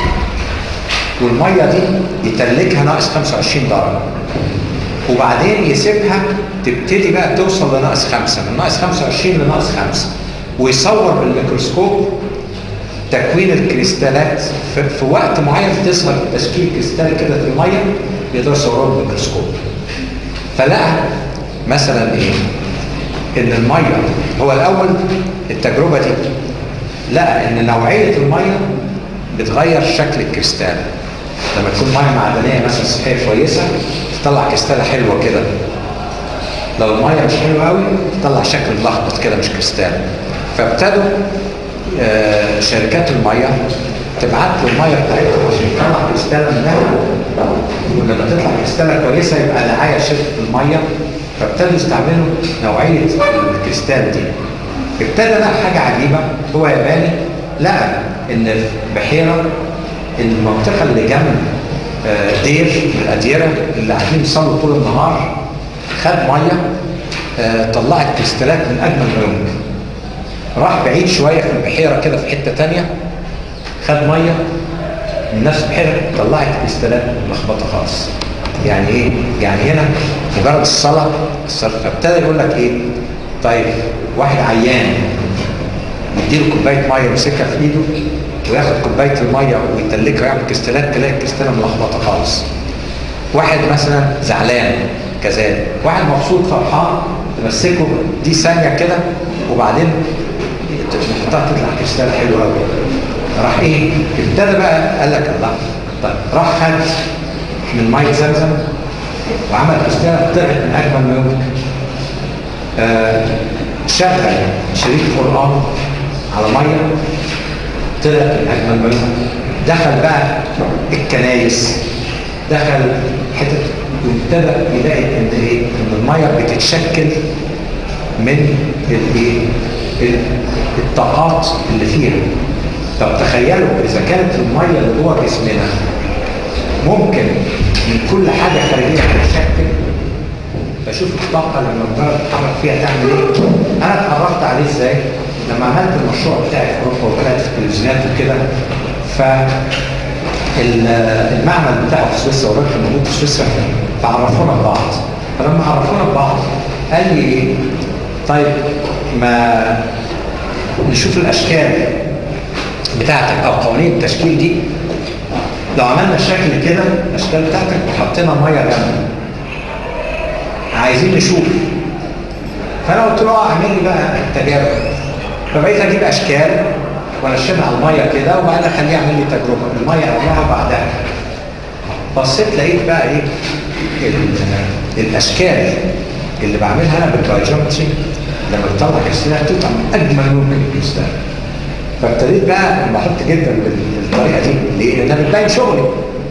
والميه دي يتلجها ناقص 25 درجه وبعدين يسيبها تبتدي بقى توصل لناقص خمسة من ناقص 25 لناقص خمسة ويصور بالميكروسكوب تكوين الكريستالات في, في وقت معين تظهر تشكيل كريستال كده في الميه يقدر يصوره بالميكروسكوب فلقى مثلا ايه ان الميه هو الاول التجربه دي لقى ان نوعيه الميه بتغير شكل الكريستال لما تكون ميه معدنيه مثلا صحيه كويسه تطلع كريستاله حلوه كده لو الميه مش حلوه قوي تطلع شكل ملخبط كده مش كريستال فابتدوا آه، شركات الميه تبعت له الميه بتاعتهم عشان يطلع كريستاله منها ولما تطلع كريستاله كويسه يبقى دعايه شركه الميه فابتدوا يستعملوا نوعيه الكريستال دي ابتدى لقى حاجه عجيبه هو ياباني لقى ان في بحيره المنطقه اللي جنب آه، دير من الاديره اللي قاعدين يصلوا طول النهار خد ميه آه، طلعت كريستالات من اجمل ما يمكن راح بعيد شويه في البحيره كده في حته تانية خد ميه من نفس البحيره طلعت كريستالات ملخبطه خالص يعني ايه؟ يعني هنا مجرد الصلاه الصلاة فابتدى يقول لك ايه؟ طيب واحد عيان يديله كوبايه ميه يمسكها في ايده وياخد كوبايه الميه ويتلكها ويعمل كريستالات تلاقي الكريستاله ملخبطه خالص. واحد مثلا زعلان كذلك، واحد مبسوط فرحان تمسكه دي ثانيه كده وبعدين نحطها تطلع كريستاله حلوه قوي. راح ايه؟ ابتدى بقى قال لك الله طيب راح خد من ميه زمزم وعمل كريستاله طلعت من اجمل ما يمكن. آه، شغل شريط قرآن على مية طلع من أجمل ما يمكن دخل بقى الكنايس دخل حتة وابتدى يلاقي ان ايه ان المية بتتشكل من الايه ال- الطاقات اللي فيها طب تخيلوا اذا كانت الميه اللي جوه جسمنا ممكن من كل حاجه خارجيه تتشكل فشوف الطاقه لما مجرد تتحرك فيها تعمل ايه انا اتعرفت عليه ازاي لما عملت المشروع بتاعي في اوروبا وطلعت في التلفزيونات وكده ف ال- المعمل بتاعه في سويسرا والراجل موجود في سويسرا فعرفونا ببعض فلما عرفونا ببعض قال لي ايه طيب ما نشوف الاشكال بتاعتك او قوانين التشكيل دي لو عملنا شكل كده الاشكال بتاعتك وحطينا ميه جنبه عايزين نشوف فانا قلت له اه اعمل لي بقى تجارب فبقيت اجيب اشكال وانشنها على الميه كده وبعدين اخليه يعمل لي تجربه الميه قبلها وبعدها بصيت لقيت بقى ايه ال- الاشكال اللي بعملها انا بالبايجومتري لما بتطلع كريستالات بتطلع من اجمل ممكن الكريستال فابتديت بقى انبسطت جدا بال- بالطريقه دي ليه؟ لانها بتبين شغلي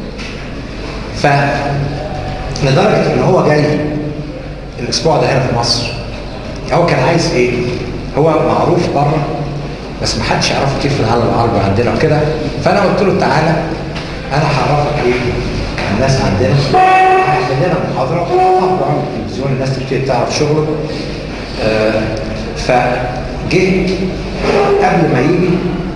ف لدرجه ان هو جاي الاسبوع ده هنا في مصر هو كان عايز ايه؟ هو معروف بره بس ما حدش يعرفه كتير في العالم العربي عندنا وكده فانا قلت له تعالى انا هعرفك ايه الناس عندنا هيعمل لنا محاضره وهحضر على التلفزيون الناس تبتدي تعرف شغله آه فجه قبل ما يجي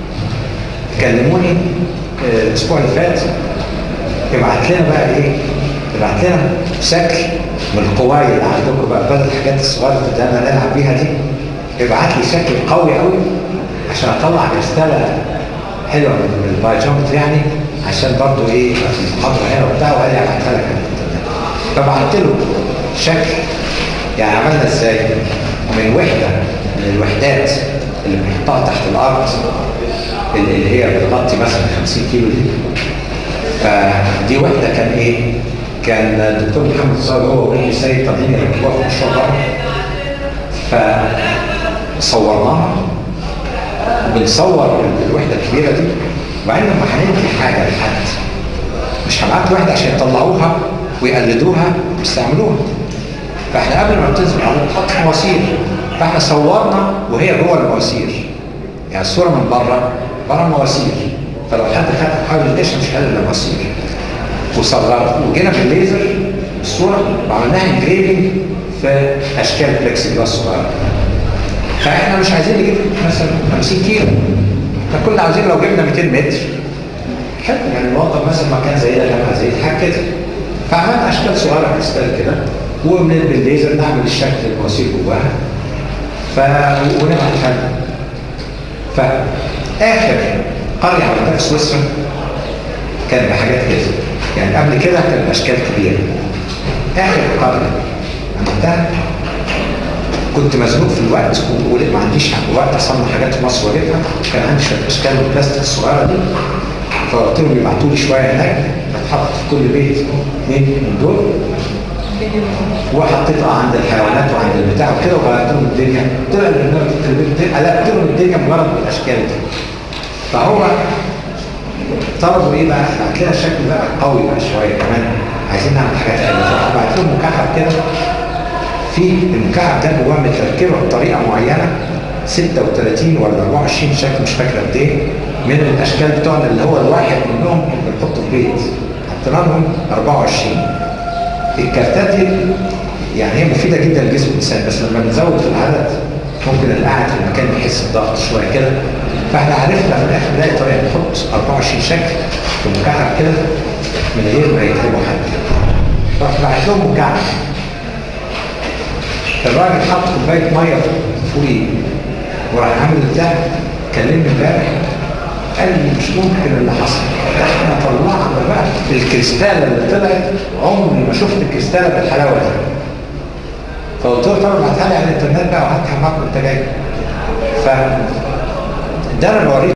كلموني آه، الاسبوع اللي فات ابعت لنا بقى ايه ابعت لنا شكل من القواي اللي عندكم بقى بدل الحاجات الصغيره اللي انا نلعب بيها دي ابعت لي شكل قوي قوي عشان اطلع كريستاله حلوه من من البايجومتر يعني عشان برضو ايه يبقى في المحاضره هنا وبتاع وقال لي ابعتها لك على الانترنت فبعت له شكل يعني عملنا ازاي من وحده من الوحدات اللي بنحطها تحت الارض اللي اللي هي بتغطي مثلا 50 كيلو دي فدي وحده كان ايه؟ كان الدكتور محمد صالح هو وابن السيد طالعين يركبوها في مشروع بره فصورناها بنصور الوحده الكبيره دي وبعدين لما هندي حاجه لحد مش هبعت واحده عشان يطلعوها ويقلدوها ويستعملوها فاحنا قبل ما بتنزل على بتحط مواسير فاحنا صورنا وهي جوه المواسير يعني الصوره من بره بره المواسير فلو حد خد حاول يدش مش قادر المواسير وصغرنا وجينا بالليزر الصوره وعملناها انجريفنج في اشكال بلكس جلاس صغيره فاحنا مش عايزين نجيب مثلا 50 كيلو احنا كنا عايزين لو جبنا 200 متر حلو يعني نوضب مثلا مكان زي ده جنبها زي حاجه كده فعملنا اشكال صغيره كريستال كده ومن بالليزر نعمل الشكل المواسير جواها ف ونبعتها لها. فاخر قريه عملتها في سويسرا كان بحاجات كده يعني قبل كده كان باشكال كبيره اخر قريه عملتها كنت مزنوق في الوقت وقلت ما عنديش وقت اصنع حاجات في مصر واجيبها كان عندي شويه اشكال من البلاستيك الصغيره دي فقلت لهم يبعتوا لي شويه هناك بتحط في كل بيت اثنين من دول وحطيتها عند الحيوانات وعند البتاع وكده وغيرت لهم الدنيا طلع البرنامج في التلفزيون قلبت لهم الدنيا مجرد بالاشكال دي فهو طلبوا ايه بقى؟ بعت لنا الشكل بقى قوي بقى شويه كمان عايزين نعمل حاجات حلوه فبعت لهم مكعب كده في المكعب ده جواه متركبه بطريقه معينه 36 ولا 24 شكل مش فاكر قد ايه من الاشكال بتوعنا اللي هو الواحد منهم بنحطه في بيت حطينا لهم 24 الكارتات دي يعني هي مفيده جدا لجسم الانسان بس لما بنزود في العدد ممكن القاعد في المكان يحس بضغط شويه كده فاحنا عرفنا في الاخر نلاقي طريقه نحط 24 شكل في مكعب كده من غير ما يتعبوا حد رحت بعت لهم مكعب الراجل حط كوبايه ميه فوقيه وراح عامل بتاع كلمني امبارح قال لي مش ممكن اللي حصل ده احنا طلعنا بقى الكريستاله اللي طلعت عمري ما شفت الكريستاله بالحلاوه دي فقلت له طب ابعتها لي على الانترنت بقى وهاتها معاك وانت جاي ف ده انا بوريك